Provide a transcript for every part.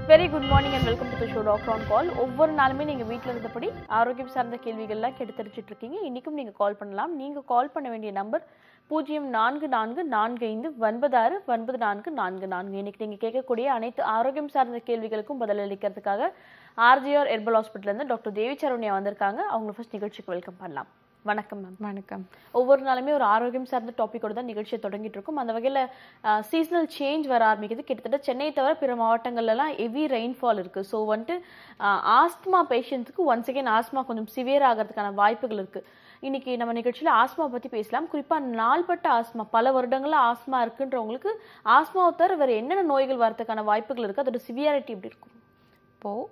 Very good morning and welcome to the show doctor on call ஒவ்வொரு நாளுமே நீங்கள் வீட்டில் இருந்தபடி ஆரோக்கியம் சார்ந்த கேள்விகள்லாம் கேட்டு தெரிஞ்சுட்டு இருக்கீங்க இன்றைக்கும் நீங்கள் கால் பண்ணலாம் நீங்கள் கால் பண்ண வேண்டிய நம்பர் பூஜ்ஜியம் நான்கு நான்கு நான்கு ஐந்து ஒன்பது ஆறு ஒன்பது நான்கு நான்கு நான்கு இன்னைக்கு நீங்கள் கேட்கக்கூடிய அனைத்து ஆரோக்கியம் சார்ந்த கேள்விகளுக்கும் பதிலளிக்கிறதுக்காக ஆர்ஜிஆர் ஹெர்பல் ஹாஸ்பிட்டல்லேருந்து டாக்டர் தேவி சரவணியா வந்திருக்காங்க அவங்களை ஃபர்ஸ்ட் நிகழ்ச்சிக்கு வெல்கம் பண்ணலாம் வணக்கம் மேம் வணக்கம் ஒவ்வொரு நாளுமே ஒரு ஆரோக்கியம் சார்ந்த டாப்பிக்கோட தான் நிகழ்ச்சியை தொடங்கிட்டு இருக்கும் அந்த வகையில் சீசனல் சேஞ்ச் வர ஆரம்பிக்குது கிட்டத்தட்ட சென்னையை தவிர பிற மாவட்டங்கள்லாம் ஹெவி ரெயின்ஃபால் இருக்குது ஸோ வந்துட்டு ஆஸ்துமா பேஷண்ட்ஸுக்கு ஒன்ஸ் அகேன் ஆஸ்மா கொஞ்சம் சிவியர் ஆகிறதுக்கான வாய்ப்புகள் இருக்குது இன்னைக்கு நம்ம நிகழ்ச்சியில் ஆஸ்மா பற்றி பேசலாம் குறிப்பாக நாள்பட்ட ஆஸ்மா பல வருடங்களாக ஆஸ்மா இருக்குன்றவங்களுக்கு ஆஸ்மாவை தவிர வேறு என்னென்ன நோய்கள் வரதுக்கான வாய்ப்புகள் இருக்குது அதோட சிவியாரிட்டி எப்படி இருக்கும் இப்போது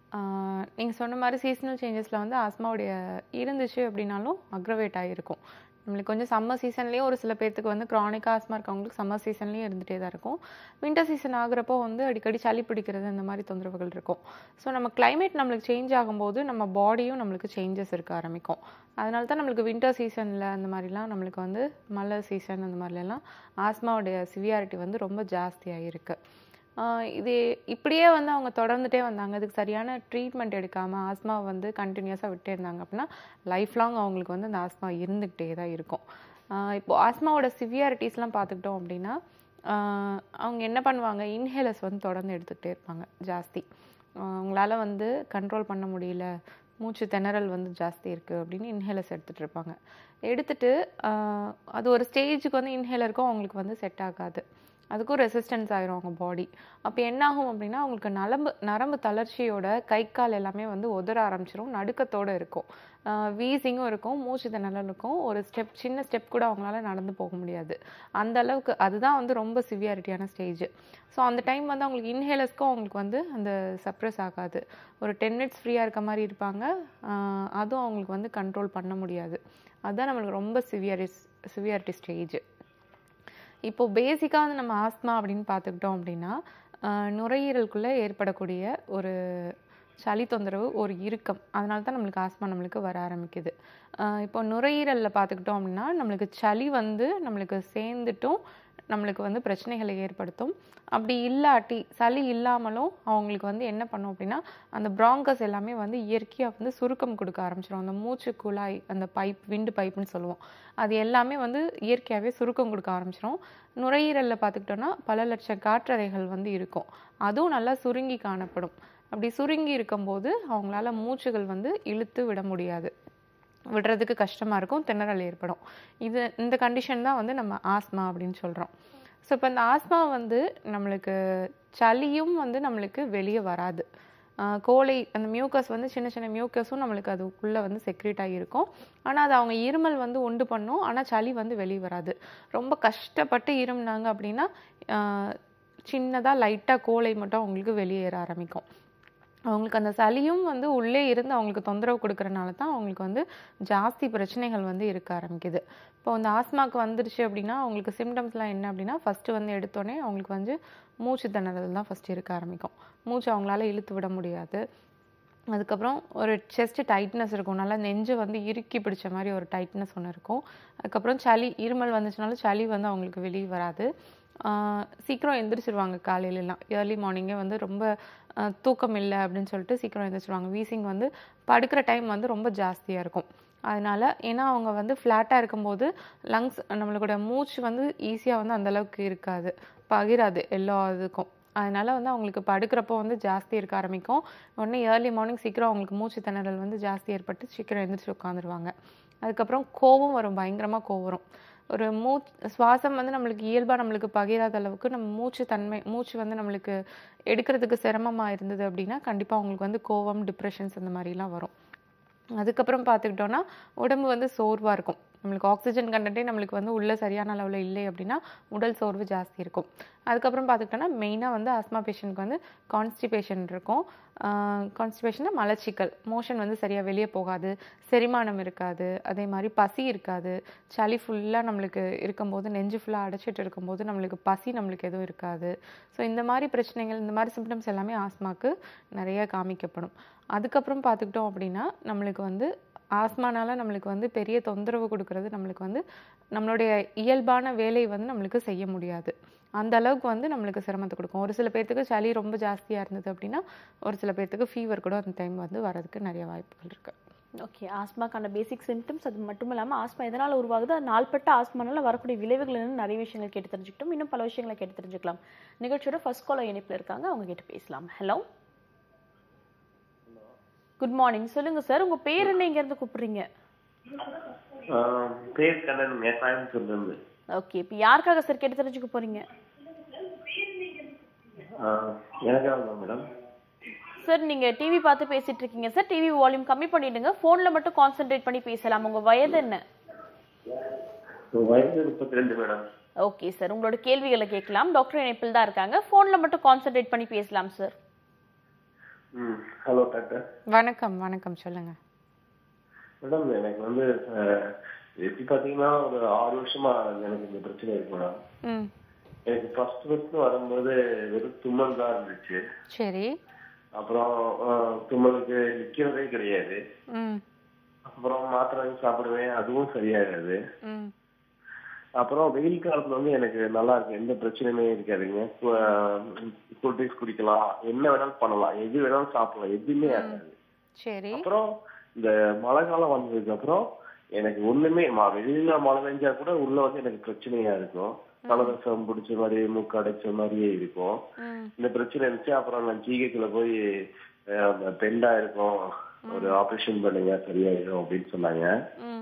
நீங்கள் சொன்ன மாதிரி சீசனல் சேஞ்சஸில் வந்து ஆஸ்மாவுடைய இருந்துச்சு அப்படின்னாலும் அக்ரவேட் ஆகிருக்கும் நம்மளுக்கு கொஞ்சம் சம்மர் சீசன்லேயே ஒரு சில பேர்த்துக்கு வந்து க்ரானிக் ஆஸ்மா இருக்கவங்களுக்கு சம்மர் சீசன்லேயும் இருந்துகிட்டே தான் இருக்கும் வின்டர் சீசன் ஆகுறப்போ வந்து அடிக்கடி சளி பிடிக்கிறது இந்த மாதிரி தொந்தரவுகள் இருக்கும் ஸோ நம்ம climate நம்மளுக்கு சேஞ்ச் ஆகும்போது நம்ம பாடியும் நம்மளுக்கு சேஞ்சஸ் இருக்க ஆரம்பிக்கும் அதனால தான் நம்மளுக்கு வின்டர் சீசனில் அந்த மாதிரிலாம் நம்மளுக்கு வந்து மழை சீசன் அந்த மாதிரிலாம் ஆஸ்மாவுடைய சிவியாரிட்டி வந்து ரொம்ப ஜாஸ்தியாக இருக்குது ஆஹ் இது இப்படியே வந்து அவங்க தொடர்ந்துட்டே வந்தாங்க அதுக்கு சரியான ட்ரீட்மெண்ட் எடுக்காமல் ஆஸ்மா வந்து கண்டினியூஸாக விட்டே இருந்தாங்க அப்படின்னா லைஃப் லாங் அவங்களுக்கு வந்து அந்த ஆஸ்மா இருந்துக்கிட்டே தான் இருக்கும் ஆஹ் இப்போ ஆஸ்மாவோட சிவியாரிட்டிஸ்லாம் பார்த்துக்கிட்டோம் அப்படின்னா ஆஹ் அவங்க என்ன பண்ணுவாங்க இன்ஹேலர்ஸ் வந்து தொடர்ந்து எடுத்துக்கிட்டே இருப்பாங்க ஜாஸ்தி ஆஹ் அவங்களால வந்து கண்ட்ரோல் பண்ண முடியல மூச்சு திணறல் வந்து ஜாஸ்தி இருக்குது அப்படின்னு இன்ஹேலர்ஸ் எடுத்துகிட்டு இருப்பாங்க எடுத்துட்டு ஆஹ் அது ஒரு ஸ்டேஜுக்கு வந்து இன்ஹேலருக்கும் அவங்களுக்கு வந்து செட் ஆகாது அதுக்கும் ரெசிஸ்டன்ஸ் ஆயிரும் அவங்க பாடி அப்போ என்ன ஆகும் அப்படின்னா அவங்களுக்கு நரம்பு நரம்பு தளர்ச்சியோட கை கால் எல்லாமே வந்து உதற ஆரம்பிச்சிரும் நடுக்கத்தோட இருக்கும் வீசிங்கும் இருக்கும் மூச்சு திணறல் இருக்கும் ஒரு ஸ்டெப் சின்ன ஸ்டெப் கூட அவங்களால நடந்து போக முடியாது அந்த அளவுக்கு அதுதான் வந்து ரொம்ப சிவியாரிட்டியான ஸ்டேஜ் ஸோ அந்த டைம் வந்து அவங்களுக்கு இன்ஹேலர்ஸ்க்கும் அவங்களுக்கு வந்து அந்த சப்ரஸ் ஆகாது ஒரு டென் மினிட்ஸ் ஃப்ரீயாக இருக்க மாதிரி இருப்பாங்க ஆஹ் அதுவும் அவங்களுக்கு வந்து கண்ட்ரோல் பண்ண முடியாது அதுதான் நம்மளுக்கு ரொம்ப சிவியரிஸ் சிவியாரிட்டி ஸ்டேஜ் இப்போ பேசிக்காக வந்து நம்ம ஆஸ்மா அப்படின்னு பார்த்துக்கிட்டோம் அப்படின்னா ஆஹ் நுரையீரலுக்குள்ளே ஏற்படக்கூடிய ஒரு சளி தொந்தரவு ஒரு இறுக்கம் அதனால தான் நம்மளுக்கு ஆஸ்மா நம்மளுக்கு வர ஆரம்பிக்குது ஆஹ் இப்போ நுரையீரலில் பார்த்துக்கிட்டோம் அப்படின்னா நம்மளுக்கு சளி வந்து நம்மளுக்கு சேர்ந்துட்டும் நம்மளுக்கு வந்து பிரச்சனைகளை ஏற்படுத்தும் அப்படி இல்லாட்டி சளி இல்லாமலும் அவங்களுக்கு வந்து என்ன பண்ணும் அப்படின்னா அந்த ப்ராங்கஸ் எல்லாமே வந்து இயற்கையாக வந்து சுருக்கம் கொடுக்க ஆரம்பிச்சிடும் அந்த மூச்சு குழாய் அந்த பைப் விண்டு பைப்புன்னு சொல்லுவோம் அது எல்லாமே வந்து இயற்கையாகவே சுருக்கம் கொடுக்க ஆரம்பிச்சிடும் நுரையீரலில் பார்த்துக்கிட்டோன்னா பல லட்சம் காற்றறைகள் வந்து இருக்கும் அதுவும் நல்லா சுருங்கி காணப்படும் அப்படி சுருங்கி இருக்கும்போது அவங்களால மூச்சுகள் வந்து இழுத்து விட முடியாது விடுறதுக்கு கஷ்டமாக இருக்கும் திணறல் ஏற்படும் இது இந்த கண்டிஷன் தான் வந்து நம்ம ஆஸ்மா அப்படின்னு சொல்கிறோம் ஸோ இப்போ இந்த ஆஸ்மா வந்து நம்மளுக்கு சளியும் வந்து நம்மளுக்கு வெளியே வராது ஆஹ் கோழை அந்த மியூக்கஸ் வந்து சின்ன சின்ன மியூக்கஸும் நம்மளுக்கு அதுக்குள்ளே வந்து செக்ரேட் ஆகியிருக்கும் ஆனால் அது அவங்க இருமல் வந்து உண்டு பண்ணும் ஆனால் சளி வந்து வெளியே வராது ரொம்ப கஷ்டப்பட்டு இருமுனாங்க அப்படின்னா சின்னதாக லைட்டாக கோழை மட்டும் அவங்களுக்கு வெளியேற ஆரம்பிக்கும் அவங்களுக்கு அந்த சளியும் வந்து உள்ளே இருந்து அவங்களுக்கு தொந்தரவு கொடுக்கறனால தான் அவங்களுக்கு வந்து ஜாஸ்தி பிரச்சனைகள் வந்து இருக்க ஆரம்பிக்குது இப்போ இந்த ஆஸ்மாக்கு வந்துருச்சு அப்படின்னா அவங்களுக்கு சிம்டம்ஸ்லாம் என்ன அப்படின்னா ஃபஸ்ட்டு வந்து எடுத்தோடனே அவங்களுக்கு வந்து மூச்சு திணறல் தான் ஃபஸ்ட்டு இருக்க ஆரம்பிக்கும் மூச்சு அவங்களால இழுத்து விட முடியாது அதுக்கப்புறம் ஒரு செஸ்ட் டைட்னஸ் இருக்கும் நல்லா நெஞ்சு வந்து இறுக்கி பிடிச்ச மாதிரி ஒரு டைட்னஸ் ஒன்று இருக்கும் அதுக்கப்புறம் சளி இருமல் வந்துச்சுனாலும் சளி வந்து அவங்களுக்கு வெளியே வராது ஆஹ் சீக்கிரம் எந்திரிச்சிருவாங்க காலையிலலாம் ஏர்லி மார்னிங்கே வந்து ரொம்ப ஆஹ் தூக்கம் இல்லை அப்படின்னு சொல்லிட்டு சீக்கிரம் எந்திரிச்சிருவாங்க வீசிங் வந்து படுக்கிற டைம் வந்து ரொம்ப ஜாஸ்தியாக இருக்கும் அதனால ஏன்னா அவங்க வந்து ஃப்ளாட்டாக இருக்கும்போது லங்ஸ் நம்மளோட மூச்சு வந்து ஈஸியாக வந்து அந்த அளவுக்கு இருக்காது பகிராது எல்லா இதுக்கும் அதனால வந்து அவங்களுக்கு படுக்கிறப்போ வந்து ஜாஸ்தி இருக்க ஆரம்பிக்கும் உடனே ஏர்லி மார்னிங் சீக்கிரம் அவங்களுக்கு மூச்சு திணறல் வந்து ஜாஸ்தி ஏற்பட்டு சீக்கிரம் எழுந்திரிச்சு உட்காந்துருவாங்க அதுக்கப்புறம் கோவம் வரும் பயங்கரமாக கோவம் வரும் ஒரு மூ சுவாசம் வந்து நம்மளுக்கு இயல்பாக நம்மளுக்கு பகிராத அளவுக்கு நம்ம மூச்சு தன்மை மூச்சு வந்து நம்மளுக்கு எடுக்கிறதுக்கு சிரமமாக இருந்தது அப்படின்னா கண்டிப்பாக அவங்களுக்கு வந்து கோவம் டிப்ரெஷன்ஸ் அந்த மாதிரிலாம் வரும் அதுக்கப்புறம் பார்த்துக்கிட்டோன்னா உடம்பு வந்து சோர்வாக இருக்கும் நம்மளுக்கு ஆக்சிஜன் கண்டென்ட்டே நம்மளுக்கு வந்து உள்ள சரியான அளவில் இல்லை அப்படின்னா உடல் சோர்வு ஜாஸ்தி இருக்கும் அதுக்கப்புறம் பார்த்துக்கிட்டோன்னா மெயினாக வந்து ஆஸ்மா பேஷண்ட்க்கு வந்து கான்ஸ்டிபேஷன் இருக்கும் கான்ஸ்டிபேஷன்னா மலச்சிக்கல் மோஷன் வந்து சரியாக வெளியே போகாது செரிமானம் இருக்காது அதே மாதிரி பசி இருக்காது சளி ஃபுல்லாக நம்மளுக்கு இருக்கும்போது நெஞ்சு ஃபுல்லாக அடைச்சிட்டு இருக்கும்போது நம்மளுக்கு பசி நம்மளுக்கு எதுவும் இருக்காது ஸோ இந்த மாதிரி பிரச்சனைகள் இந்த மாதிரி சிம்டம்ஸ் எல்லாமே ஆஸ்மாக்கு நிறைய காமிக்கப்படும் அதுக்கப்புறம் பார்த்துக்கிட்டோம் அப்படின்னா நம்மளுக்கு வந்து ஆஸ்மானால நம்மளுக்கு வந்து பெரிய தொந்தரவு கொடுக்கறது நம்மளுக்கு வந்து நம்மளுடைய இயல்பான வேலை வந்து நம்மளுக்கு செய்ய முடியாது அந்த அளவுக்கு வந்து நம்மளுக்கு சிரமத்தை கொடுக்கும் ஒரு சில பேர்த்துக்கு சளி ரொம்ப ஜாஸ்தியாக இருந்தது அப்படின்னா ஒரு சில பேர்த்துக்கு ஃபீவர் கூட அந்த டைம் வந்து வரதுக்கு நிறைய வாய்ப்புகள் இருக்கு ஓகே ஆஸ்மாக்கான பேசிக் சிம்டம்ஸ் அது மட்டும் இல்லாமல் ஆஸ்மா எதனால் உருவாகுது அது நாள்பட்ட ஆஸ்மானால வரக்கூடிய விளைவுகள் என்னன்னு நிறைய விஷயங்கள் கேட்டு தெரிஞ்சுக்கிட்டோம் இன்னும் பல விஷயங்களை கேட்டு தெரிஞ்சுக்கலாம் நிகழ்ச்சியோட ஃபர்ஸ்ட் காலர் இணைப்பில் இருக்காங்க அவங்க கிட்ட பேசலாம் ஹலோ குட் மார்னிங் சொல்லுங்க சார் உங்க பேர் என்ன இங்க இருந்து கூப்பிடுறீங்க ஆஹ் பேர் கண்ணனுங்க கோயம்புத்தூர்ல இருந்து ஓகே இப்போ யாருக்காக சார் கேட்டு தெரிஞ்சுக்க போறீங்க ஆஹ் எனக்காக தான் மேடம் சார் நீங்க டிவி பார்த்து பேசிட்டு இருக்கீங்க சார் டிவி வால்யூம் கம்மி பண்ணிடுங்க போன்ல மட்டும் கான்சென்ட்ரேட் பண்ணி பேசலாம் உங்க வயது என்ன வயசு முப்பத்தி ரெண்டு மேடம் ஓகே சார் உங்களோட கேள்விகளை கேட்கலாம் டாக்டர் இணைப்பில் தான் இருக்காங்க போன்ல மட்டும் கான்சென்ட்ரேட் பண்ணி பேசலாம் சார் ம் ஹலோ டாக்டர் வணக்கம் வணக்கம் சொல்லுங்க மேடம் எனக்கு வந்து ஆஹ், எப்படி பாத்தீங்கன்னா ஒரு ஆறு வருஷமா எனக்கு இந்த பிரச்சனை இருக்கு மேடம் ம் எனக்கு ஃபர்ஸ்ட் ஃபர்ஸ்ட் வரும்போது வெறும் தும்மல் தான் இருந்துச்சு சரி அப்புறம் ஆஹ், தும்மலுக்கு நிக்கிறதே கிடையாது ம் அப்புறம் மாத்திரை வாங்கி சாப்பிடுவேன் அதுவும் சரியாகாது ம் அப்புறம் வெயில் காலத்துல வந்து எனக்கு நல்லா இருக்கு எந்த பிரச்சனையுமே இருக்காதுங்க கூல் ட்ரிங்க்ஸ் குடிக்கலாம் என்ன வேணாலும் பண்ணலாம் எது வேணாலும் சாப்பிடலாம் எதுவுமே ஆகாது சரி அப்புறம் இந்த மழை காலம் வந்ததுக்கு அப்புறம் எனக்கு ஒண்ணுமே ம- வெளியில மழை பெஞ்சா கூட உள்ள வந்து எனக்கு பிரச்சனையா இருக்கும் பலதசம் பிடிச்ச மாதிரி மூக்கு அடைச்ச மாதிரியே இருக்கும் ம் இந்த பிரச்சனை இருந்துச்சு அப்புறம் நான் ஜிஹெச்ல போய் அஹ், பெண்டா இருக்கும் ஒரு ஆபரேஷன் பண்ணுங்க சரியாயிடும் அப்படின்னு சொன்னாங்க ம்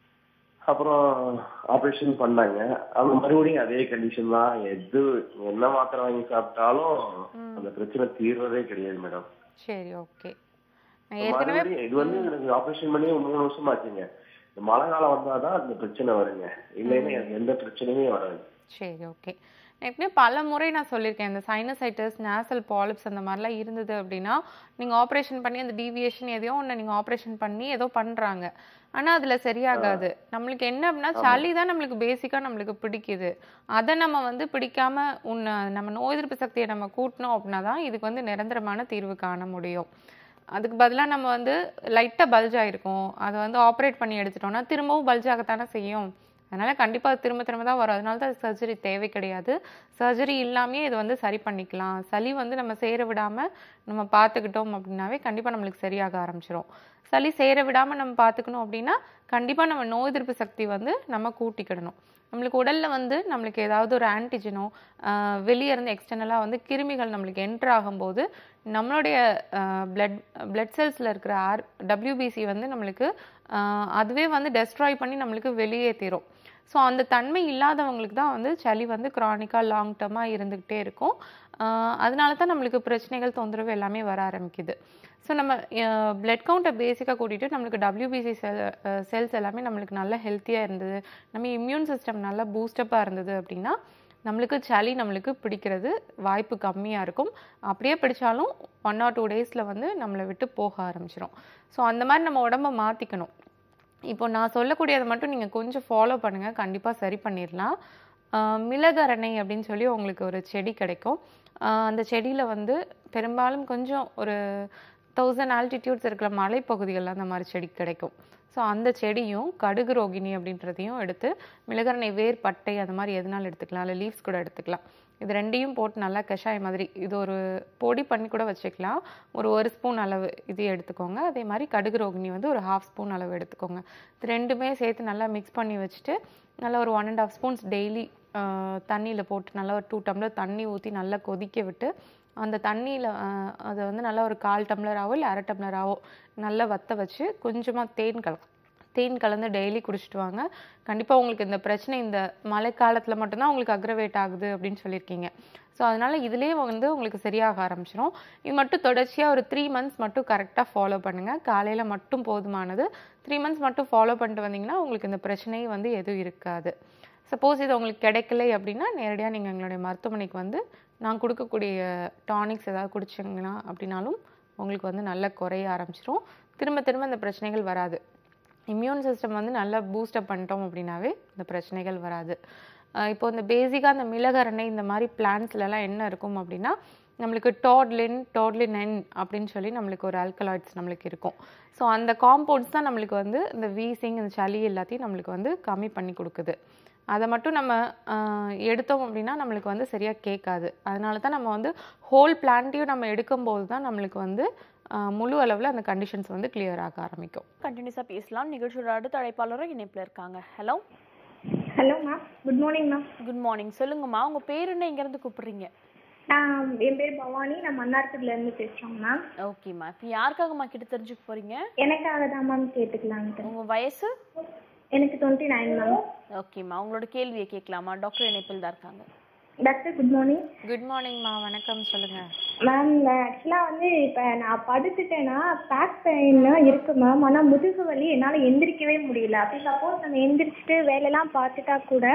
அப்புறம் ஆபரேஷன் பண்ணாங்க அவங்க மறுபடியும் அதே கண்டிஷன் தான் எது என்ன மாத்திரை வாங்கி சாப்பிட்டாலும் அந்த பிரச்சனை தீர்றதே கிடையாது மேடம் சரி ஓகே நான் ஏற்கனவே மறுபடியும் இது வந்து எனக்கு ஆபரேஷன் பண்ணி ஒரு மூணு வருஷம் ஆச்சுங்க இந்த மழை காலம் வந்தாதான் அந்த பிரச்சனை வருங்க இல்லைன்னா எனக்கு எந்த பிரச்சனையுமே வராது சரி ஓகே ஏற்கனவே பல முறை நான் சொல்லியிருக்கேன் இந்த சைனசைட்டிஸ் நேசல் பாலிப்ஸ் அந்த மாதிரிலாம் இருந்தது அப்படின்னா நீங்கள் ஆப்ரேஷன் பண்ணி அந்த டீவியேஷன் எதையோ ஒன்று நீங்கள் ஆப்ரேஷன் பண்ணி ஏதோ பண்ணுறாங்க ஆனால் அதில் சரியாகாது நம்மளுக்கு என்ன அப்படின்னா சளி தான் நம்மளுக்கு பேசிக்காக நம்மளுக்கு பிடிக்குது அதை நம்ம வந்து பிடிக்காம உன்னை நம்ம நோய் எதிர்ப்பு சக்தியை நம்ம கூட்டினோம் அப்படின்னா தான் இதுக்கு வந்து நிரந்தரமான தீர்வு காண முடியும் அதுக்கு பதிலாக நம்ம வந்து லைட்டாக பல்ஜ் ஆயிருக்கும் அதை வந்து ஆப்ரேட் பண்ணி எடுத்துட்டோம்னா திரும்பவும் பல்ஜ் ஆகத்தானே செய்யும் அதனால கண்டிப்பா அது திரும்ப திரும்ப தான் வரும் அதனால தான் சர்ஜரி தேவை கிடையாது சர்ஜரி இல்லாமயே இது வந்து சரி பண்ணிக்கலாம் சளி வந்து நம்ம சேர விடாம நம்ம பார்த்துக்கிட்டோம் அப்படின்னாவே கண்டிப்பா நம்மளுக்கு சரியாக ஆரம்பிச்சிரும் சளி சேர விடாம நம்ம பார்த்துக்கணும் அப்படின்னா கண்டிப்பா நம்ம நோய் எதிர்ப்பு சக்தி வந்து நம்ம கூட்டிக்கிடணும் நம்மளுக்கு உடல்ல வந்து நம்மளுக்கு ஏதாவது ஒரு ஆன்டிஜனோ வெளியே இருந்து எக்ஸ்டர்னலா வந்து கிருமிகள் நம்மளுக்கு என்டர் ஆகும்போது நம்மளுடைய பிளட் பிளட் செல்ஸ்ல இருக்கிற ஆர் டபிள்யூபிசி வந்து நம்மளுக்கு ஆஹ் அதுவே வந்து டெஸ்ட்ராய் பண்ணி நம்மளுக்கு வெளியேற்றிரும் ஸோ அந்த தன்மை இல்லாதவங்களுக்கு தான் வந்து சளி வந்து க்ரானிக்காக லாங் டேர்மாக இருந்துக்கிட்டே இருக்கும் ஆஹ் அதனால தான் நம்மளுக்கு பிரச்சனைகள் தொந்தரவு எல்லாமே வர ஆரம்பிக்குது ஸோ நம்ம பிளட் கவுண்ட்டை பேசிக்காக கூட்டிட்டு நம்மளுக்கு டபிள்யூபிசி செல் செல்ஸ் எல்லாமே நம்மளுக்கு நல்லா ஹெல்த்தியாக இருந்தது நம்ம இம்யூன் சிஸ்டம் நல்லா பூஸ்டப்பாக இருந்தது அப்படின்னா நம்மளுக்கு சளி நம்மளுக்கு பிடிக்கிறது வாய்ப்பு கம்மியாக இருக்கும் அப்படியே பிடிச்சாலும் ஒன் ஆர் டூ டேஸில் வந்து நம்மளை விட்டு போக ஆரம்பிச்சிடும் ஸோ அந்த மாதிரி நம்ம உடம்ப மாற்றிக்கணும் இப்போ நான் சொல்லக்கூடியதை மட்டும் நீங்கள் கொஞ்சம் ஃபாலோ பண்ணுங்கள் கண்டிப்பாக சரி பண்ணிடலாம் ஆஹ் மிளகரணை அப்படின்னு சொல்லி உங்களுக்கு ஒரு செடி கிடைக்கும் ஆஹ் அந்த செடியில் வந்து பெரும்பாலும் கொஞ்சம் ஒரு தௌசண்ட் ஆல்டிடியூட்ஸ் இருக்கிற மலைப்பகுதிகளில் அந்த மாதிரி செடி கிடைக்கும் ஸோ அந்த செடியும் கடுகு ரோகிணி அப்படின்றதையும் எடுத்து மிளகரணை வேர் பட்டை அது மாதிரி எதுனாலும் எடுத்துக்கலாம் இல்லை லீவ்ஸ் கூட எடுத்துக்கலாம் இது ரெண்டையும் போட்டு நல்லா கஷாயம் மாதிரி இது ஒரு பொடி பண்ணி கூட வச்சுக்கலாம் ஒரு ஒரு ஸ்பூன் அளவு இது எடுத்துக்கோங்க அதே மாதிரி கடுகு ரோகிணி வந்து ஒரு ஹாஃப் ஸ்பூன் அளவு எடுத்துக்கோங்க இது ரெண்டுமே சேர்த்து நல்லா மிக்ஸ் பண்ணி வச்சுட்டு நல்லா ஒரு one and half spoons daily தண்ணியில் போட்டு நல்லா ஒரு டூ டம்ளர் தண்ணி ஊற்றி நல்லா கொதிக்க விட்டு அந்த தண்ணியில் அதை வந்து நல்லா ஒரு கால் டம்ளராவோ இல்லை அரை டம்ளராவோ நல்லா வத்த வச்சு கொஞ்சமாக தேன் கல தேன் கலந்து டெய்லி குடிச்சிட்டு வாங்க கண்டிப்பாக உங்களுக்கு இந்த பிரச்சனை இந்த மழைக்காலத்தில் மட்டும்தான் உங்களுக்கு அக்ரவேட் ஆகுது அப்படின்னு சொல்லியிருக்கீங்க ஸோ அதனால இதுலேயே வந்து உங்களுக்கு சரியாக ஆரம்பிச்சிடும் இது மட்டும் தொடர்ச்சியாக ஒரு த்ரீ மந்த்ஸ் மட்டும் கரெக்டாக ஃபாலோ பண்ணுங்கள் காலையில் மட்டும் போதுமானது த்ரீ மந்த்ஸ் மட்டும் ஃபாலோ பண்ணிட்டு வந்தீங்கன்னா உங்களுக்கு இந்த பிரச்சனையே வந்து எதுவும் இருக்காது சப்போஸ் இது உங்களுக்கு கிடைக்கலை அப்படின்னா நேரடியாக நீங்கள் எங்களுடைய மருத்துவமனைக்கு வந்து நான் கொடுக்கக்கூடிய டானிக்ஸ் ஏதாவது குடிச்சிங்கன்னா அப்படின்னாலும் உங்களுக்கு வந்து நல்லா குறைய ஆரம்பிச்சிரும் திரும்ப திரும்ப இந்த பிரச்சனைகள் வராது இம்யூன் சிஸ்டம் வந்து நல்லா பூஸ்டப் பண்ணிட்டோம் அப்படின்னாவே இந்த பிரச்சனைகள் வராது அஹ் இப்போ இந்த பேசிக்காக இந்த மிளகரணை இந்த மாதிரி பிளான்ஸ்லலாம் என்ன இருக்கும் அப்படின்னா நம்மளுக்கு டாட்லின் டாட்லின் என் அப்படின்னு சொல்லி நம்மளுக்கு ஒரு ஆல்கலாய்ட்ஸ் நம்மளுக்கு இருக்கும் ஸோ அந்த காம்பவுண்ட்ஸ் தான் நம்மளுக்கு வந்து இந்த வீசிங் இந்த சளி எல்லாத்தையும் நம்மளுக்கு வந்து கம்மி பண்ணி கொடுக்குது அதை மட்டும் நம்ம ஆஹ், எடுத்தோம் அப்படின்னா நம்மளுக்கு வந்து சரியாக கேட்காது அதனால தான் நம்ம வந்து ஹோல் பிளான்ட்டையும் நம்ம எடுக்கும்போது தான் நம்மளுக்கு வந்து ஆஹ், முழு அளவில் அந்த கண்டிஷன்ஸ் வந்து clear ஆக ஆரம்பிக்கும் கண்டினியூஸாக பேசலாம் நிகழ்ச்சியோட அடுத்த அழைப்பாளரும் இணைப்பில் இருக்காங்க hello hello ma'am good morning ma'am good morning சொல்லுங்கம்மா உங்க பேர் என்ன இங்கேருந்து கூப்பிடுறீங்க நான் என் பேர் பவானி நான் மன்னார்குடிலேருந்து பேசுகிறோம் மேம் ஓகேம்மா இப்போ யாருக்காகம்மா கிட்ட தெரிஞ்சுக்க போறீங்க எனக்காக தான் மேம் கேட்டுக்கலான்ட்டு உங்க வயசு எனக்கு டுவெண்ட்டி நைன் மேம் ஓகேம்மா உங்களோட கேள்வியை கேட்கலாமா டாக்டர் இணைப்பில் தான் இருக்காங்க டாக்டர் குட் மார்னிங் குட் மார்னிங்மா வணக்கம் சொல்லுங்கள் மேம் ஆக்சுவலாக வந்து இப்போ நான் படுத்துட்டேன்னா பேக் பெயின் இருக்கு மேம் ஆனால் முதுகு வலி என்னால் எந்திரிக்கவே முடியல அப்படி சப்போஸ் நம்ம எந்திரிச்சிட்டு வேலையெல்லாம் பார்த்துட்டா கூட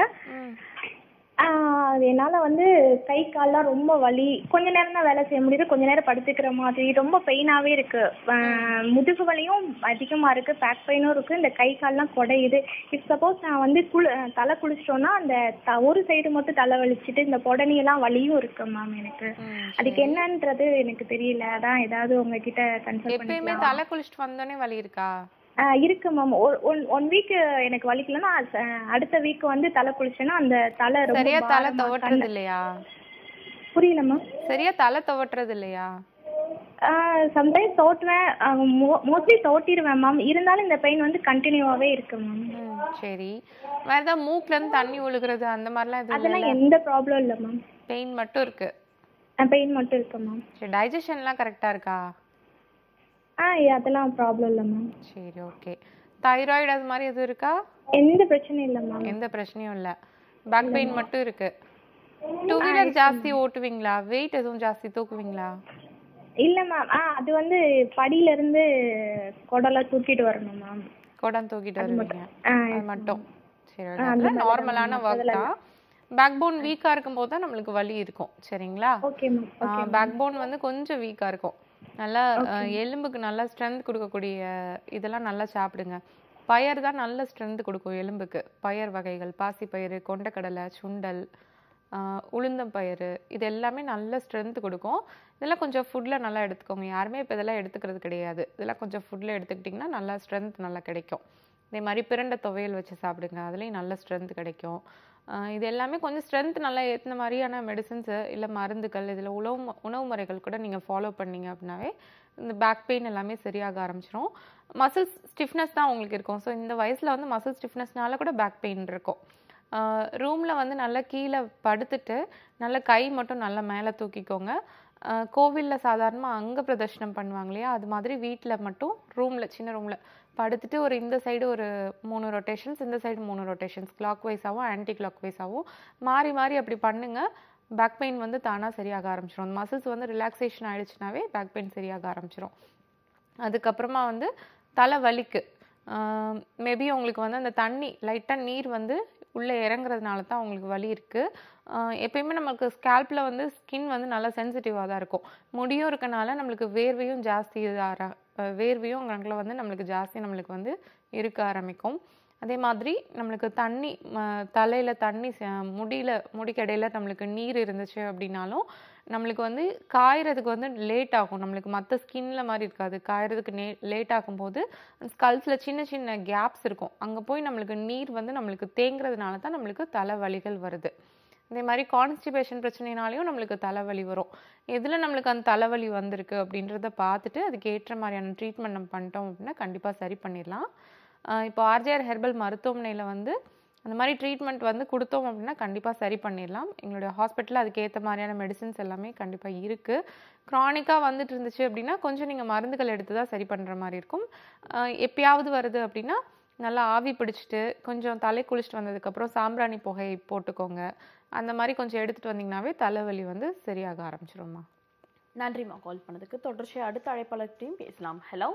ஆஹ் என்னால் வந்து கை கால்லாம் ரொம்ப வலி கொஞ்ச நேரம் தான் வேலை செய்ய முடியுது கொஞ்ச நேரம் படுத்துக்கிற மாதிரி ரொம்ப பெயினாகவே இருக்கு ஆஹ் முதுகு வலியும் அதிகமாக இருக்கு பேக் பெயினும் இருக்கு இந்த கை கால்லாம் குடையுது இப் சப்போஸ் நான் வந்து குளி தலை குளிச்சிட்டோன்னா அந்த த- ஒரு சைடு மட்டும் தலை வலிச்சிட்டு இந்த புடனியெல்லாம் வலியும் இருக்கு மேம் எனக்கு அதுக்கு என்னன்றது எனக்கு தெரியல அதான் ஏதாவது உங்ககிட்ட கன்சல்ட் எப்பயுமே பண்ணிக்கலாம் தலை குளிச்சுட்டு வந்தோடனே வலி இருக்கா ஆஹ் இருக்கு மேம் ஒன் ஒன் வீக் எனக்கு வலிக்கலன்னா அ- அடுத்த வீக் வந்து தலை குளிச்சேன்னா அந்த தலை ரொம்ப சரியா தலை பாரமா துவட்டுறது கண்ணு- இல்லையா புரியல மேம் சரியா தலை துவட்டுறது இல்லையா சம்டைம்ஸ் தோட்டுவேன் மோஸ்ட்லி தோட்டிடுவேன் மேம் இருந்தாலும் இந்த பெயின் வந்து கண்டினியூவாகவே இருக்கு மேம் ம் சரி வேற ஏதாவது மூக்குல இருந்து தண்ணி ஒழுகுறது அந்த மாதிரிலாம் எதுவும் அதெல்லாம் எந்த ப்ராப்ளம் இல்லை மேம் பெயின் மட்டும் இருக்கு பெயின் மட்டும் இருக்கு மேம் சரி டைஜஷன்லாம் கரெக்டா இருக்கா ஆ அதெல்லாம் ப்ராப்ளம் இல்லை மேம் சரி ஓகே தைராய்டு அது மாதிரி எதுவும் இருக்கா எந்த பிரச்சனையும் இல்லை மேம் எந்த பிரச்சனையும் இல்ல பேக் பெயின் மட்டும் இருக்கு டூ வீலர் ஜாஸ்தி ஓட்டுவீங்களா வெயிட் எதுவும் ஜாஸ்தி தூக்குவீங்களா இல்லை மேம் ஆ அது வந்து படியில இருந்து குடலாம் தூக்கிட்டு வரணும் மேம் குடம் தூக்கிட்டு வருவீங்க ஆ அது மட்டும் சரி அந்த அதெல்லாம் மாதிரி நார்மலான தான் ஒர்க் தான் பேக் போன் வீக்கா இருக்கும்போது தான் நம்மளுக்கு வலி இருக்கும் சரிங்களா ஓகே மேம் பேக் போன் வந்து கொஞ்சம் வீக்கா இருக்கும் நல்லா அஹ், எலும்புக்கு நல்லா ஸ்ட்ரென்த் கொடுக்கக்கூடிய இதெல்லாம் நல்லா சாப்பிடுங்க பயறு தான் நல்ல ஸ்ட்ரென்த் கொடுக்கும் எலும்புக்கு பயர் வகைகள் பாசிப்பயிறு கொண்டக்கடலை சுண்டல் ஆஹ், உளுந்தம்பயிறு இது எல்லாமே நல்ல ஸ்ட்ரென்த் கொடுக்கும் இதெல்லாம் கொஞ்சம் ஃபுட்டில் நல்லா எடுத்துக்கோங்க யாருமே இப்போ இதெல்லாம் எடுத்துக்கிறது கிடையாது இதெல்லாம் கொஞ்சம் ஃபுட்டில் எடுத்துக்கிட்டிங்கன்னா நல்லா ஸ்ட்ரென்த் நல்லா கிடைக்கும் இதே மாதிரி பிரண்டை துவையல் வச்சு சாப்பிடுங்க அதுலேயும் நல்ல ஸ்ட்ரென்த் கிடைக்கும் ஆஹ் இது எல்லாமே கொஞ்சம் ஸ்ட்ரென்த் நல்லா ஏற்றின மாதிரியான மெடிசன்ஸு இல்லை மருந்துகள் இதில் உணவு மு- உணவு முறைகள் கூட நீங்கள் ஃபாலோ பண்ணீங்க அப்படின்னாவே இந்த பேக் பெயின் எல்லாமே சரியாக ஆரம்பிச்சிரும் மசில்ஸ் ஸ்டிஃப்னஸ் தான் உங்களுக்கு இருக்கும் ஸோ இந்த வயசில் வந்து மசில் ஸ்டிஃப்னஸ்னால கூட பேக் பெயின் இருக்கும் ரூமில் வந்து நல்லா கீழே படுத்துட்டு நல்லா கை மட்டும் நல்லா மேலே தூக்கிக்கோங்க கோவிலில் சாதாரணமாக அங்க பிரதர்ஷனம் பண்ணுவாங்க இல்லையா அது மாதிரி வீட்டில் மட்டும் ரூமில் சின்ன ரூமில் படுத்துட்டு ஒரு இந்த சைடு ஒரு மூணு ரொட்டேஷன்ஸ் இந்த சைடு மூணு ரொட்டேஷன்ஸ் கிளாக் வைஸாகவும் ஆன்டி கிளாக் வைஸாகவும் மாறி மாறி அப்படி பண்ணுங்க பேக் பெயின் வந்து தானாக சரியாக ஆரம்பிச்சிடும் மசில்ஸ் வந்து ரிலாக்ஸேஷன் ஆயிடுச்சுனாவே பேக் பெயின் சரியாக ஆரம்பிச்சிடும் அதுக்கப்புறமா வந்து தலை வலிக்கு மேபி உங்களுக்கு வந்து அந்த தண்ணி லைட்டாக நீர் வந்து உள்ளே இறங்குறதுனால தான் உங்களுக்கு வலி இருக்குது எப்பயுமே நமக்கு ஸ்கேல்பில் வந்து ஸ்கின் வந்து நல்லா சென்சிட்டிவாக தான் இருக்கும் முடியும் இருக்கனால நம்மளுக்கு வேர்வையும் ஜாஸ்தி ஆர அஹ் வேர்வையும் அங்கே வந்து நம்மளுக்கு ஜாஸ்தி நம்மளுக்கு வந்து இருக்க ஆரம்பிக்கும் அதே மாதிரி நம்மளுக்கு தண்ணி தலையில் தண்ணி ச- முடியில முடிக்கடையில் நம்மளுக்கு நீர் இருந்துச்சு அப்படின்னாலும் நம்மளுக்கு வந்து காயறதுக்கு வந்து லேட் ஆகும் நம்மளுக்கு மற்ற ஸ்கின்ல மாதிரி இருக்காது காயறதுக்கு நே லேட் ஆகும்போது ஸ்கல்ஸில் சின்ன சின்ன கேப்ஸ் இருக்கும் அங்கே போய் நம்மளுக்கு நீர் வந்து நம்மளுக்கு தேங்குறதுனால தான் நம்மளுக்கு தலைவலிகள் வருது இதே மாதிரி கான்ஸ்டிபேஷன் பிரச்சனைனாலையும் நம்மளுக்கு தலைவலி வரும் எதில் நம்மளுக்கு அந்த தலைவலி வந்திருக்கு அப்படின்றத பார்த்துட்டு அதுக்கு ஏற்ற மாதிரியான ட்ரீட்மெண்ட் நம்ம பண்ணிட்டோம் அப்படின்னா கண்டிப்பாக சரி பண்ணிடலாம் ஆஹ் இப்போ ஆர்ஜிஆர் ஹெர்பல் மருத்துவமனையில் வந்து அந்த மாதிரி ட்ரீட்மெண்ட் வந்து கொடுத்தோம் அப்படின்னா கண்டிப்பாக சரி பண்ணிடலாம் எங்களுடைய ஹாஸ்பிட்டலில் அதுக்கு ஏற்ற மாதிரியான மெடிசின்ஸ் எல்லாமே கண்டிப்பாக இருக்குது க்ரானிக்காக வந்துட்டு இருந்துச்சு அப்படின்னா கொஞ்சம் நீங்கள் மருந்துகள் எடுத்து தான் சரி பண்ணுற மாதிரி இருக்கும் ஆஹ் எப்பயாவது வருது அப்படின்னா நல்லா ஆவி பிடிச்சிட்டு கொஞ்சம் தலை குளிச்சுட்டு வந்ததுக்கப்புறம் சாம்பிராணி புகை போட்டுக்கோங்க அந்த மாதிரி கொஞ்சம் எடுத்துகிட்டு வந்தீங்கன்னாவே தலைவலி வந்து சரியாக ஆரம்பிச்சிரும்மா நன்றிம்மா கால் பண்ணதுக்கு தொடர்ச்சியாக அடுத்த அழைப்பாளர்கிட்டையும் பேசலாம் ஹலோ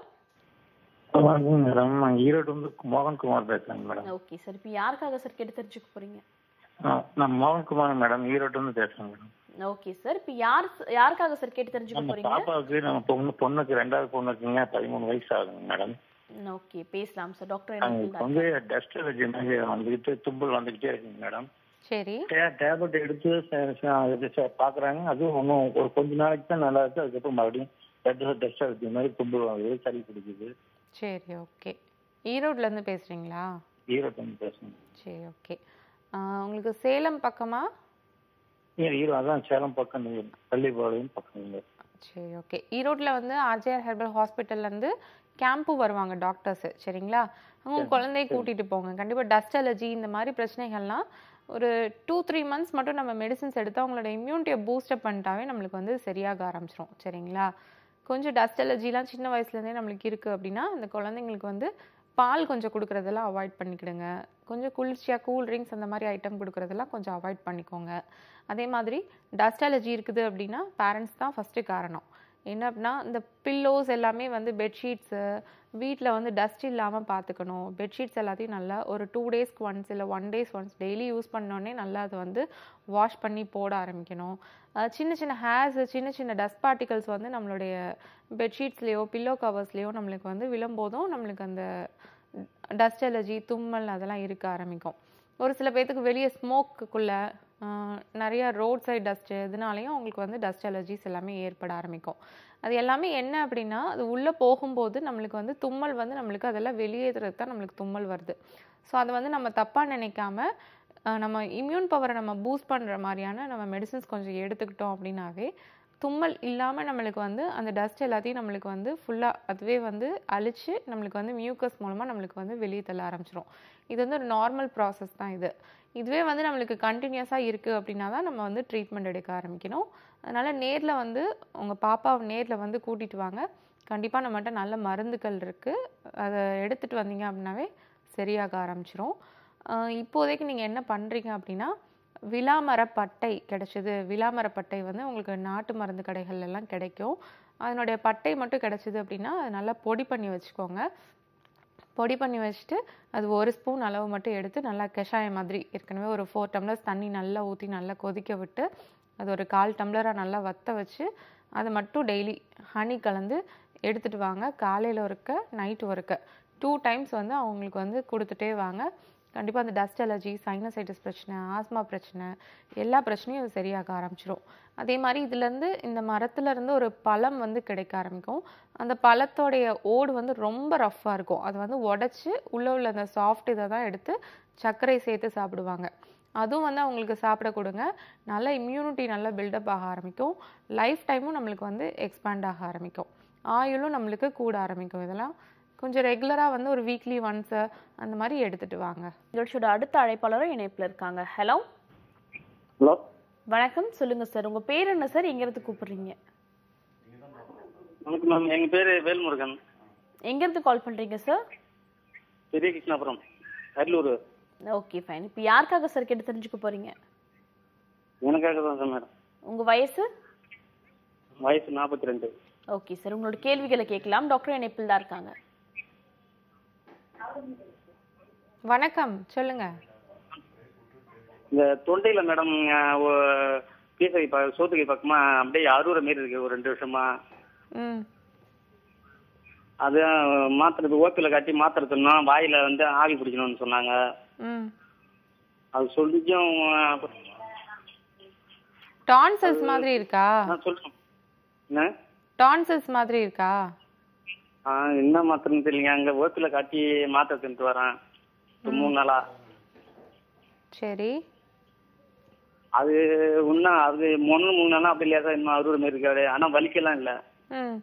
வணக்கம் மேடம் நான் ஈரோடு வந்து மோகன்குமார் பேசுறேங்க மேடம் ஓகே சார் இப்போ யாருக்காக சார் கேட்டு தெரிஞ்சுக்க போறீங்க நான் நான் மோகன்குமார் மேடம் ஈரோடு வந்து பேசுறேன் மேடம் ஓகே சார் இப்போ யார் யாருக்காக சார் கேட்டு தெரிஞ்சுக்க நம்ம போறீங்க பாப்பாவுக்கு நம்ம பொண்ணு பொண்ணுக்கு ரெண்டாவது பொண்ணுக்குங்க பதிமூணு வயசு ஆகுதுங்க மேடம் ஓகே பேசலாம் சார் டாக்டர் என்ன அவங்களுக்கு வந்து டஸ்ட் அலர்ஜி மாதிரி வந்துக்கிட்டு தும்பல் வந்துக்கிட்டே இருக்குங்க மேடம் சரி டேப்லெட் எடுத்து ச- ச- இது ச- பாக்குறாங்க அதுவும் ஒன்றும் ஒரு கொஞ்ச நாளைக்கு தான் நல்லா இருக்கு அதுக்கப்புறம் மறுபடியும் டெஸ்ட் டெஸ்ட் அடிக்கிற மாதிரி தும்பு வாங்குது சளி பிடிக்குது சரி ஓகே ஈரோட்லேருந்து பேசுகிறீங்களா ஈரோடு வந்து பேசணும் சரி ஓகே உங்களுக்கு சேலம் பக்கமா ஏன் ஈரோ அதான் சேலம் பக்கம் நீங்க பள்ளிப்பாளையம் பக்கம் நீங்க சரி ஓகே ஈரோட்டில் வந்து ஆர்ஜிஆர் ஹெர்பல் ஹாஸ்பிட்டல்லேருந்து கேம்ப்பு வருவாங்க டாக்டர்ஸு சரிங்களா அவங்க குழந்தைய கூட்டிகிட்டு போங்க கண்டிப்பாக டஸ்ட் அலர்ஜி இந்த மாதிரி பிரச்சனைகள்லாம் ஒரு டூ த்ரீ மந்த்ஸ் மட்டும் நம்ம மெடிசின்ஸ் எடுத்து அவங்களோட இம்யூனிட்டியை பூஸ்டப் பண்ணிட்டாவே நம்மளுக்கு வந்து சரியாக ஆரம்பிச்சிரும் சரிங்களா கொஞ்சம் டஸ்ட் அலர்ஜிலாம் சின்ன வயசுலேருந்தே நம்மளுக்கு இருக்குது அப்படின்னா அந்த குழந்தைங்களுக்கு வந்து பால் கொஞ்சம் கொடுக்குறதெல்லாம் அவாய்ட் பண்ணிக்கிடுங்க கொஞ்சம் குளிர்ச்சியாக கூல் ட்ரிங்க்ஸ் அந்த மாதிரி ஐட்டம் கொடுக்குறதெல்லாம் கொஞ்சம் அவாய்ட் பண்ணிக்கோங்க அதே மாதிரி டஸ்ட் அலர்ஜி இருக்குது அப்படின்னா பேரண்ட்ஸ் தான் ஃபஸ்ட்டு காரணம் என்ன அப்படின்னா இந்த பில்லோஸ் எல்லாமே வந்து பெட்ஷீட்ஸு வீட்டில் வந்து டஸ்ட் இல்லாமல் பார்த்துக்கணும் பெட்ஷீட்ஸ் எல்லாத்தையும் நல்லா ஒரு டூ டேஸ்க்கு ஒன்ஸ் இல்லை one days once daily use பண்ணோடனே நல்லா அதை வந்து வாஷ் பண்ணி போட ஆரம்பிக்கணும் அஹ் சின்ன சின்ன ஹேர்ஸ் சின்ன சின்ன டஸ்ட் பார்ட்டிகல்ஸ் வந்து நம்மளுடைய பெட்ஷீட்ஸ்லேயோ பில்லோ கவர்ஸ்லேயோ நம்மளுக்கு வந்து விழும்போதும் நம்மளுக்கு அந்த டஸ்ட் அலர்ஜி தும்மல் அதெல்லாம் இருக்க ஆரம்பிக்கும் ஒரு சில பேர்த்துக்கு வெளியே ஸ்மோக்குக்குள்ளே நிறைய ரோட் சைடு டஸ்ட்டு இதனாலையும் அவங்களுக்கு வந்து டஸ்ட் அலர்ஜிஸ் எல்லாமே ஏற்பட ஆரம்பிக்கும் அது எல்லாமே என்ன அப்படின்னா அது உள்ளே போகும்போது நம்மளுக்கு வந்து தும்மல் வந்து நம்மளுக்கு அதெல்லாம் வெளியேற்றுறது தான் நம்மளுக்கு தும்மல் வருது ஸோ அதை வந்து நம்ம தப்பாக நினைக்காம அஹ், நம்ம இம்யூன் பவரை நம்ம பூஸ்ட் பண்ணுற மாதிரியான நம்ம மெடிசின்ஸ் கொஞ்சம் எடுத்துக்கிட்டோம் அப்படின்னாவே தும்மல் இல்லாமல் நம்மளுக்கு வந்து அந்த டஸ்ட் எல்லாத்தையும் நம்மளுக்கு வந்து ஃபுல்லாக அதுவே வந்து அழிச்சு நம்மளுக்கு வந்து மியூக்கஸ் மூலமாக நம்மளுக்கு வந்து வெளியே தள்ள ஆரம்பிச்சிரும் இது வந்து ஒரு நார்மல் ப்ராசஸ் தான் இது இதுவே வந்து நம்மளுக்கு கண்டினியூஸாக இருக்குது அப்படின்னா தான் நம்ம வந்து ட்ரீட்மெண்ட் எடுக்க ஆரம்பிக்கணும் அதனால் நேரில் வந்து உங்கள் பாப்பாவை நேரில் வந்து கூட்டிகிட்டு வாங்க கண்டிப்பாக நம்மகிட்ட நல்ல மருந்துகள் இருக்குது அதை எடுத்துகிட்டு வந்தீங்க அப்படின்னாவே சரியாக ஆரம்பிச்சிரும் ஆஹ் இப்போதைக்கு நீங்கள் என்ன பண்ணுறீங்க அப்படின்னா விலாமரப்பட்டை கிடைச்சிது விலாமரப்பட்டை வந்து உங்களுக்கு நாட்டு மருந்து கடைகள்ல எல்லாம் கிடைக்கும் அதனுடைய பட்டை மட்டும் கிடைச்சிது அப்படின்னா அதை நல்லா பொடி பண்ணி வச்சுக்கோங்க பொடி பண்ணி வச்சுட்டு அது ஒரு ஸ்பூன் அளவு மட்டும் எடுத்து நல்லா கஷாயம் மாதிரி ஏற்கனவே ஒரு ஃபோர் டம்ளர்ஸ் தண்ணி நல்லா ஊற்றி நல்லா கொதிக்க விட்டு அது ஒரு கால் டம்ளராக நல்லா வத்த வச்சு அதை மட்டும் டெய்லி ஹனி கலந்து எடுத்துட்டு வாங்க காலையில் ஒருக்க நைட்டு ஒருக்க டூ டைம்ஸ் வந்து அவங்களுக்கு வந்து கொடுத்துட்டே வாங்க கண்டிப்பாக அந்த டஸ்ட் அலர்ஜி சைனசைட்டிஸ் பிரச்சனை ஆஸ்மா பிரச்சனை எல்லா பிரச்சனையும் அது சரியாக ஆரம்பிச்சிரும் அதே மாதிரி இதுலேருந்து இந்த மரத்துல இருந்து ஒரு பழம் வந்து கிடைக்க ஆரம்பிக்கும் அந்த பழத்தோடைய ஓடு வந்து ரொம்ப ரஃப்பாக இருக்கும் அது வந்து உடச்சி உள்ளே உள்ள அந்த சாஃப்ட் இதை தான் எடுத்து சர்க்கரை சேர்த்து சாப்பிடுவாங்க அதுவும் வந்து அவங்களுக்கு சாப்பிட கொடுங்க நல்ல இம்யூனிட்டி நல்லா பில்டப் ஆக ஆரம்பிக்கும் லைஃப் டைமும் நம்மளுக்கு வந்து எக்ஸ்பேண்ட் ஆக ஆரம்பிக்கும் ஆயுளும் நம்மளுக்கு கூட ஆரம்பிக்கும் இதெல்லாம் கொஞ்சம் ரெகுலராக வந்து ஒரு வீக்லி ஒன்ஸு அந்த மாதிரி எடுத்துட்டு வாங்க நிகழ்ச்சியோட அடுத்த அழைப்பாளரும் இணைப்புல இருக்காங்க ஹலோ ஹலோ வணக்கம் சொல்லுங்க சார் உங்க பேர் என்ன சார் எங்க இருந்து கூப்பிடுறீங்க வணக்கம் மேம் எங்க பேரு வேல்முருகன் எங்க இருந்து கால் பண்றீங்க சார் பெரிய கிருஷ்ணாபுரம் அரியலூர் ஓகே ஃபைன் இப்போ யாருக்காக சார் கேட்டு தெரிஞ்சுக்க போறீங்க எனக்காக தான் சார் மேடம் உங்க வயசு வயசு நாற்பத்தி ரெண்டு ஓகே சார் உங்களோட கேள்விகளை கேட்கலாம் டாக்டர் இணைப்பில் தான் இருக்காங்க வணக்கம் சொல்லுங்க இந்த தொண்டையில மேடம் பீசகை ப சோத்துக்கை பக்கமா அப்படியே அறுவரை மாரி இருக்கு ஒரு ரெண்டு வருஷமா ம் அது மாத்திரை ஓப்பில காட்டி மாத்திரை சொன்னோம் வாயில வந்து ஆவி பிடிக்கணும்னு சொன்னாங்க ம் அது சொல்லிச்சும் டான்சல்ஸ் மாதிரி இருக்கா நான் சொல்றேன் என்ன டான்சல்ஸ் மாதிரி இருக்கா ஆ, என்ன மாத்திரைன்னு தெரியலங்க அங்க ஓப்பில காட்டி மாத்திரை தின்ட்டு வரேன் ஒரு மூணு நாளா சரி அது இன்னும் அது ஒன்று மூணு நாளா அப்படி இல்லையா சார் இன்னும் அறுபது மாரி இருக்காது ஆனா வலிக்கலாம் இல்லை ம்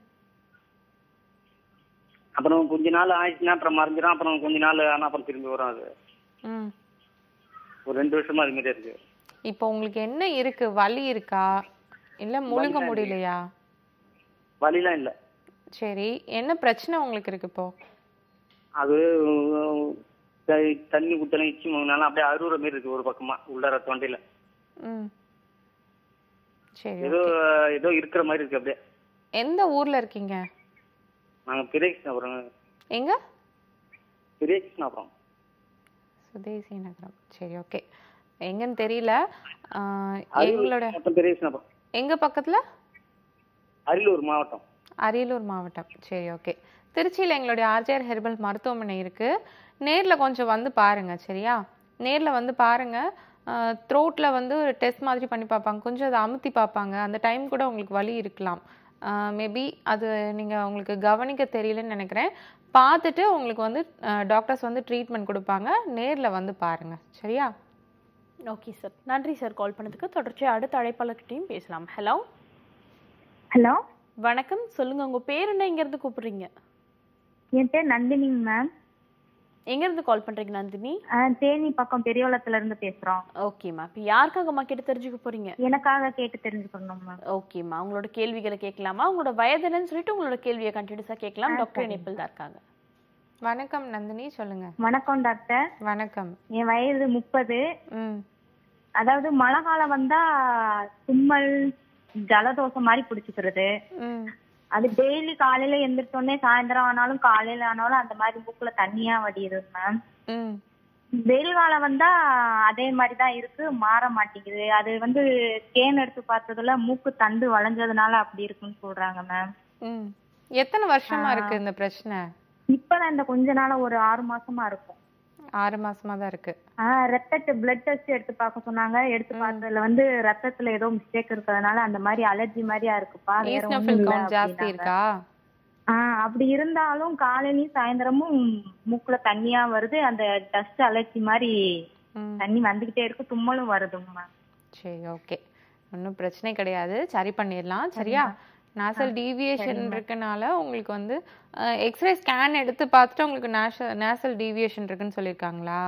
அப்புறம் கொஞ்ச நாள் ஆயிடுச்சுன்னா அப்புறம் மறைஞ்சிடும் அப்புறம் கொஞ்ச நாள் ஆனா அப்புறம் திரும்பி வரும் அது ம் ஒரு ரெண்டு வருஷமா அது மாதிரி இருக்கு இப்போ உங்களுக்கு என்ன இருக்கு வலி இருக்கா இல்ல முழுங்க வலிதான் முடியலையா வலிலாம் இல்லை சரி என்ன பிரச்சனை உங்களுக்கு இருக்கு இப்போ அது உம், த- தண்ணி குத்தலாம் இச்சி மூணு அப்படியே அறுவுற மாதிரி இருக்கு ஒரு பக்கமா உள்ளார தொண்டையில ம் சரி ஏதோ ஏதோ இருக்கிற மாதிரி இருக்கு அப்படியே எந்த ஊர்ல இருக்கீங்க நாங்க பெரிய கிருஷ்ணாபுரம் எங்க பெரிய கிருஷ்ணாபுரம் சுதேசி நகரம் சரி ஓகே எங்கன்னு தெரியல ஆஹ், அரியலூர் எங்களோட மாவட்டம் பெரிய கிருஷ்ணாபுரம் எங்க பக்கத்துல அரியலூர் மாவட்டம் அரியலூர் மாவட்டம் சரி ஓகே திருச்சியில் எங்களுடைய ஆர்ஜிஆர் ஹெர்பல் மருத்துவமனை இருக்கு நேர்ல கொஞ்சம் வந்து பாருங்க சரியா நேர்ல வந்து பாருங்க த்ரோட்டில் வந்து ஒரு டெஸ்ட் மாதிரி பண்ணி பார்ப்பாங்க கொஞ்சம் அதை அமுத்தி பார்ப்பாங்க அந்த டைம் கூட உங்களுக்கு வலி இருக்கலாம் மேபி அது நீங்கள் உங்களுக்கு கவனிக்க தெரியலன்னு நினைக்கிறேன் பார்த்துட்டு உங்களுக்கு வந்து டாக்டர்ஸ் வந்து ட்ரீட்மெண்ட் கொடுப்பாங்க நேரில் வந்து பாருங்கள் சரியா ஓகே சார் நன்றி சார் கால் பண்ணதுக்கு தொடர்ச்சியாக அடுத்த அழைப்பாளர்கிட்டையும் பேசலாம் ஹலோ ஹலோ வணக்கம் சொல்லுங்க உங்க பேர் என்ன எங்க இருந்து கூப்பிடுறீங்க என் பேர் நந்தினிங்க மேம் எங்க இருந்து கால் பண்றீங்க நந்தினி தேனி பக்கம் பெரியவளத்துல இருந்து பேசுறோம் ஓகேம்மா இப்போ யாருக்காகம்மா கேட்டு தெரிஞ்சுக்க போறீங்க எனக்காக கேட்டு தெரிஞ்சுக்கணும் மேம் ஓகேம்மா உங்களோட கேள்விகளை கேட்கலாமா உங்களோட வயது என்னன்னு சொல்லிட்டு உங்களோட கேள்வியை கண்டினியூஸா கேட்கலாம் டாக்டர் இணைப்பில் தான் இருக்காங்க வணக்கம் நந்தினி சொல்லுங்க வணக்கம் டாக்டர் வணக்கம் என் வயது முப்பது ம் அதாவது மழை காலம் வந்தா தும்மல் ஜலதோஷம் மாதிரி பிடிச்சிக்கிறது ம் அது டெய்லி காலையில எந்திரிச்சோடனே சாயந்தரம் ஆனாலும் காலையில ஆனாலும் அந்த மாதிரி மூக்குல தண்ணியா வடியுது மேம் ம் வெயில் காலம் வந்தா அதே மாதிரி தான் இருக்கு மாற மாட்டேங்குது அது வந்து ஸ்கேன் எடுத்து பார்த்ததுல மூக்கு தண்டு வளைஞ்சதுனால அப்படி இருக்குன்னு சொல்றாங்க மேம் ம் எத்தனை வருஷமா இருக்கு இந்த பிரச்சனை இப்பதான் இந்த கொஞ்ச நாளா ஒரு ஆறு மாசமா இருக்கும் ஆறு மாசமா தான் இருக்கு ஆஹ் ரத்த பிளட் டெஸ்ட் எடுத்து பார்க்க சொன்னாங்க எடுத்து பார்த்ததுல வந்து ரத்தத்துல ஏதோ மிஸ்டேக் இருக்கிறதுனால அந்த மாதிரி அலர்ஜி மாதிரியா இருக்குப்பா வேற ஒண்ணும் ஈஸ்னோஃபில் இல்ல கவுண்ட் ஜாஸ்தி அப்படின்னாங்க. இருக்கா ஆஹ் அப்படி இருந்தாலும் காலையிலயும் சாயந்தரமும் மூக்குல தண்ணியா வருது அந்த டஸ்ட் அலர்ஜி மாதிரி ம் தண்ணி வந்துகிட்டே இருக்கு தும்மலும் வருதும்மா சரி ஓகே ஒன்றும் பிரச்சனை கிடையாது சரி பண்ணிடலாம் சரியா நாசல் டீவியேஷன் இருக்கனால உங்களுக்கு வந்து எக்ஸ்ரே ஸ்கேன் எடுத்து பார்த்துட்டு உங்களுக்கு நேஷ நேசல் டீவியேஷன் இருக்குன்னு சொல்லியிருக்காங்களா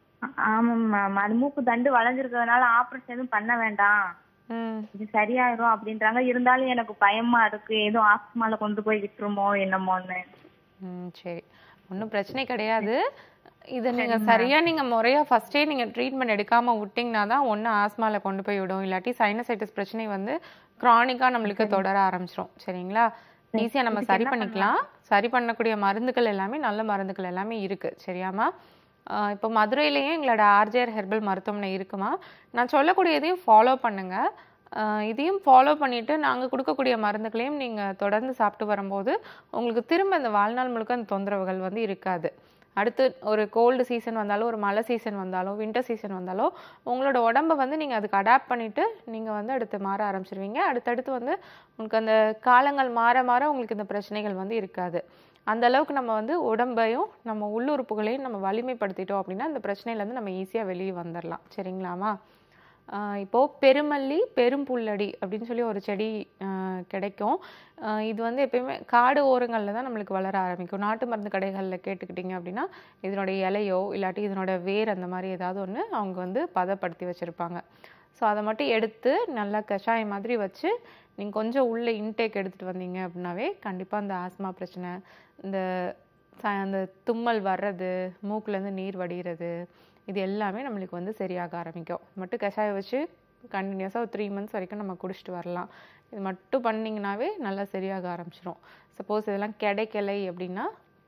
ஆமாம் மேம் அது மூக்கு தண்டு வளைஞ்சிருக்கிறதுனால ஆபரேஷன் எதுவும் பண்ண வேண்டாம் ம் இது சரியாயிரும் அப்படின்றாங்க இருந்தாலும் எனக்கு பயமா இருக்கு ஏதோ ஆஸ்துமால கொண்டு போய் விட்டுருமோ என்னமோன்னு ம் சரி ஒன்றும் பிரச்சனை கிடையாது இதை நீங்க சரியா நீங்க முறையா ஃபர்ஸ்டே நீங்க ட்ரீட்மெண்ட் எடுக்காம விட்டீங்கன்னா தான் ஒன்று ஆஸ்மால கொண்டு போய் விடும் இல்லாட்டி சைனசைட்டிஸ் பிரச்சனை வந்து க்ரானிக்கா நம்மளுக்கு தொடர ஆரம்பிச்சிரும் சரிங்களா ஈஸியா நம்ம சரி பண்ணிக்கலாம் சரி பண்ணக்கூடிய மருந்துகள் எல்லாமே நல்ல மருந்துகள் எல்லாமே இருக்கு சரியாம்மா ஆஹ் இப்போ மதுரையிலேயே எங்களோட ஆர்ஜேஆர் ஹெர்பல் மருத்துவமனை இருக்குமா நான் சொல்லக்கூடிய இதையும் ஃபாலோ பண்ணுங்க ஆஹ் இதையும் ஃபாலோ பண்ணிட்டு நாங்கள் கொடுக்கக்கூடிய மருந்துகளையும் நீங்கள் தொடர்ந்து சாப்பிட்டு வரும்போது உங்களுக்கு திரும்ப இந்த வாழ்நாள் முழுக்க அந்த தொந்தரவுகள் வந்து இருக்காது அடுத்து ஒரு கோல்டு சீசன் வந்தாலும் ஒரு மழை சீசன் வந்தாலும் வின்டர் சீசன் வந்தாலும் உங்களோட உடம்ப வந்து நீங்கள் அதுக்கு அடாப்ட் பண்ணிட்டு நீங்கள் வந்து அடுத்து மாற ஆரம்பிச்சிருவீங்க அடுத்தடுத்து வந்து உங்களுக்கு அந்த காலங்கள் மாற மாற உங்களுக்கு இந்த பிரச்சனைகள் வந்து இருக்காது அந்த அளவுக்கு நம்ம வந்து உடம்பையும் நம்ம உள்ளுறுப்புகளையும் நம்ம வலிமைப்படுத்திட்டோம் அப்படின்னா இந்த பிரச்சனையிலேருந்து நம்ம ஈஸியாக வெளியே வந்துடலாம் சரிங்களாமா ஆஹ் இப்போ பெருமல்லி பெரும்புல்லடி அப்படின்னு சொல்லி ஒரு செடி ஆஹ் கிடைக்கும் ஆஹ் இது வந்து எப்பயுமே காடு ஓரங்களில் தான் நம்மளுக்கு வளர ஆரம்பிக்கும் நாட்டு மருந்து கடைகளில் கேட்டுக்கிட்டிங்க அப்படின்னா இதனோட இலையோ இல்லாட்டி இதனோட வேர் அந்த மாதிரி ஏதாவது ஒன்று அவங்க வந்து பதப்படுத்தி வச்சுருப்பாங்க ஸோ அதை மட்டும் எடுத்து நல்லா கஷாயம் மாதிரி வச்சு நீங்கள் கொஞ்சம் உள்ள இன்டேக் எடுத்துகிட்டு வந்தீங்க அப்படின்னாவே கண்டிப்பாக அந்த ஆஸ்மா பிரச்சனை இந்த ச- அந்த தும்மல் வர்றது மூக்குலேருந்து நீர் வடிகிறது இது எல்லாமே நம்மளுக்கு வந்து சரியாக ஆரம்பிக்கும் மட்டும் கஷாயம் வச்சு கண்டினியூஸாக ஒரு த்ரீ மந்த்ஸ் வரைக்கும் நம்ம குடிச்சிட்டு வரலாம் இது மட்டும் பண்ணிங்கனாவே நல்லா சரியாக ஆரம்பிச்சிரும் சப்போஸ் இதெல்லாம் கிடைக்கலை அப்படின்னா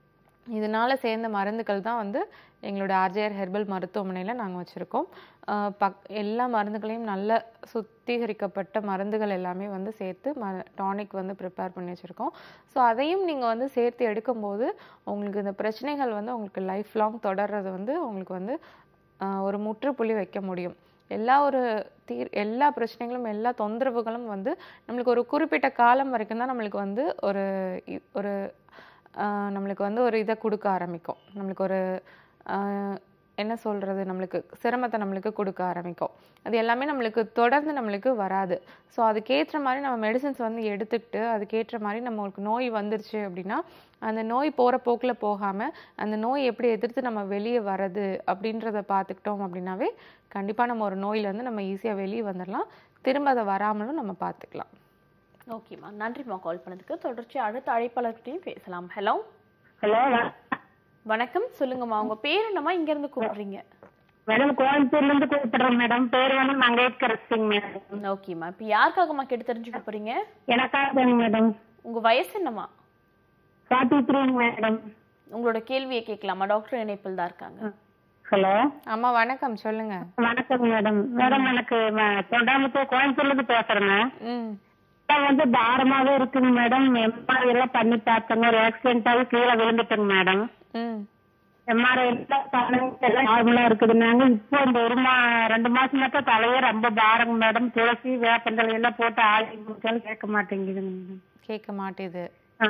இதனால சேர்ந்த மருந்துகள் தான் வந்து எங்களோட ஆர்ஜேஆர் ஹெர்பல் மருத்துவமனையில் நாங்கள் வச்சுருக்கோம் பக் எல்லா மருந்துகளையும் நல்ல சுத்திகரிக்கப்பட்ட மருந்துகள் எல்லாமே வந்து சேர்த்து ம டானிக் வந்து ப்ரிப்பேர் பண்ணி வச்சுருக்கோம் ஸோ அதையும் நீங்கள் வந்து சேர்த்து எடுக்கும்போது உங்களுக்கு இந்த பிரச்சனைகள் வந்து உங்களுக்கு லைஃப் லாங் தொடர்றது வந்து உங்களுக்கு வந்து ஆஹ் ஒரு முற்றுப்புள்ளி வைக்க முடியும் எல்லா ஒரு தீர் எல்லா பிரச்சனைகளும் எல்லா தொந்தரவுகளும் வந்து நம்மளுக்கு ஒரு குறிப்பிட்ட காலம் வரைக்கும் தான் நம்மளுக்கு வந்து ஒரு இ- ஒரு ஆஹ் நம்மளுக்கு வந்து ஒரு இதை கொடுக்க ஆரம்பிக்கும் நம்மளுக்கு ஒரு ஆஹ் என்ன சொல்கிறது நம்மளுக்கு சிரமத்தை நம்மளுக்கு கொடுக்க ஆரம்பிக்கும் அது எல்லாமே நம்மளுக்கு தொடர்ந்து நம்மளுக்கு வராது ஸோ அதுக்கேற்ற மாதிரி நம்ம மெடிசின்ஸ் வந்து எடுத்துக்கிட்டு அதுக்கேற்ற மாதிரி நம்மளுக்கு நோய் வந்துருச்சு அப்படின்னா அந்த நோய் போகிற போக்கில் போகாமல் அந்த நோய் எப்படி எதிர்த்து நம்ம வெளியே வர்றது அப்படின்றத பார்த்துக்கிட்டோம் அப்படின்னாவே கண்டிப்பாக நம்ம ஒரு நோயிலேருந்து நம்ம ஈஸியாக வெளியே வந்துடலாம் திரும்ப அதை வராமலும் நம்ம பார்த்துக்கலாம் ஓகேம்மா நன்றிம்மா கால் பண்ணதுக்கு தொடர்ச்சி அடுத்த அழைப்பாளர்கிட்டையும் பேசலாம் ஹலோ ஹலோ வணக்கம் சொல்லுங்கம்மா உங்க பேர் என்னம்மா இங்க இருந்து கூப்பிடுறீங்க மேடம் கோயம்புத்தூர்ல இருந்து கூப்பிடுறேன் மேடம் பேர் வந்து மங்கேஷ்கர் சிங் மேடம் ஓகேம்மா இப்போ யாருக்காகம்மா கேட்டு தெரிஞ்சுக்க போறீங்க எனக்காக மேடம் உங்க வயசு என்னம்மா ஃபார்ட்டி த்ரீ மேடம் உங்களோட கேள்வியை கேட்கலாமா டாக்டர் இணைப்பில் தான் இருக்காங்க ஹலோ அம்மா வணக்கம் சொல்லுங்க வணக்கம் மேடம் மேடம் எனக்கு ம- தொண்டாமுத்தூர் கோயம்புத்தூர்ல இருந்து பேசுறேங்க ம் நான் வந்து பாரமாவே இருக்குங்க மேடம் எம்ஆர்ஐ எல்லாம் பண்ணி பார்த்தேங்க ஒரு ஆக்சிடென்ட் ஆகி கீழே விழுந்துட்டேங்க மேடம் ம் எம்ஆர்ஐ எல்லாம் பண்ணாங்க எல்லாம் நார்மலா இருக்குதுன்னாங்க இப்போ இந்த ஒரு மா ரெண்டு மாசம் மட்டும் தலையே ரொம்ப பாருங்க மேடம் துளசி வேப்பந்தலை எல்லாம் போட்டு ஆடி குடிச்சாலும் கேட்க மாட்டேங்குதுங்க மேடம் கேட்க மாட்டேது ஆ,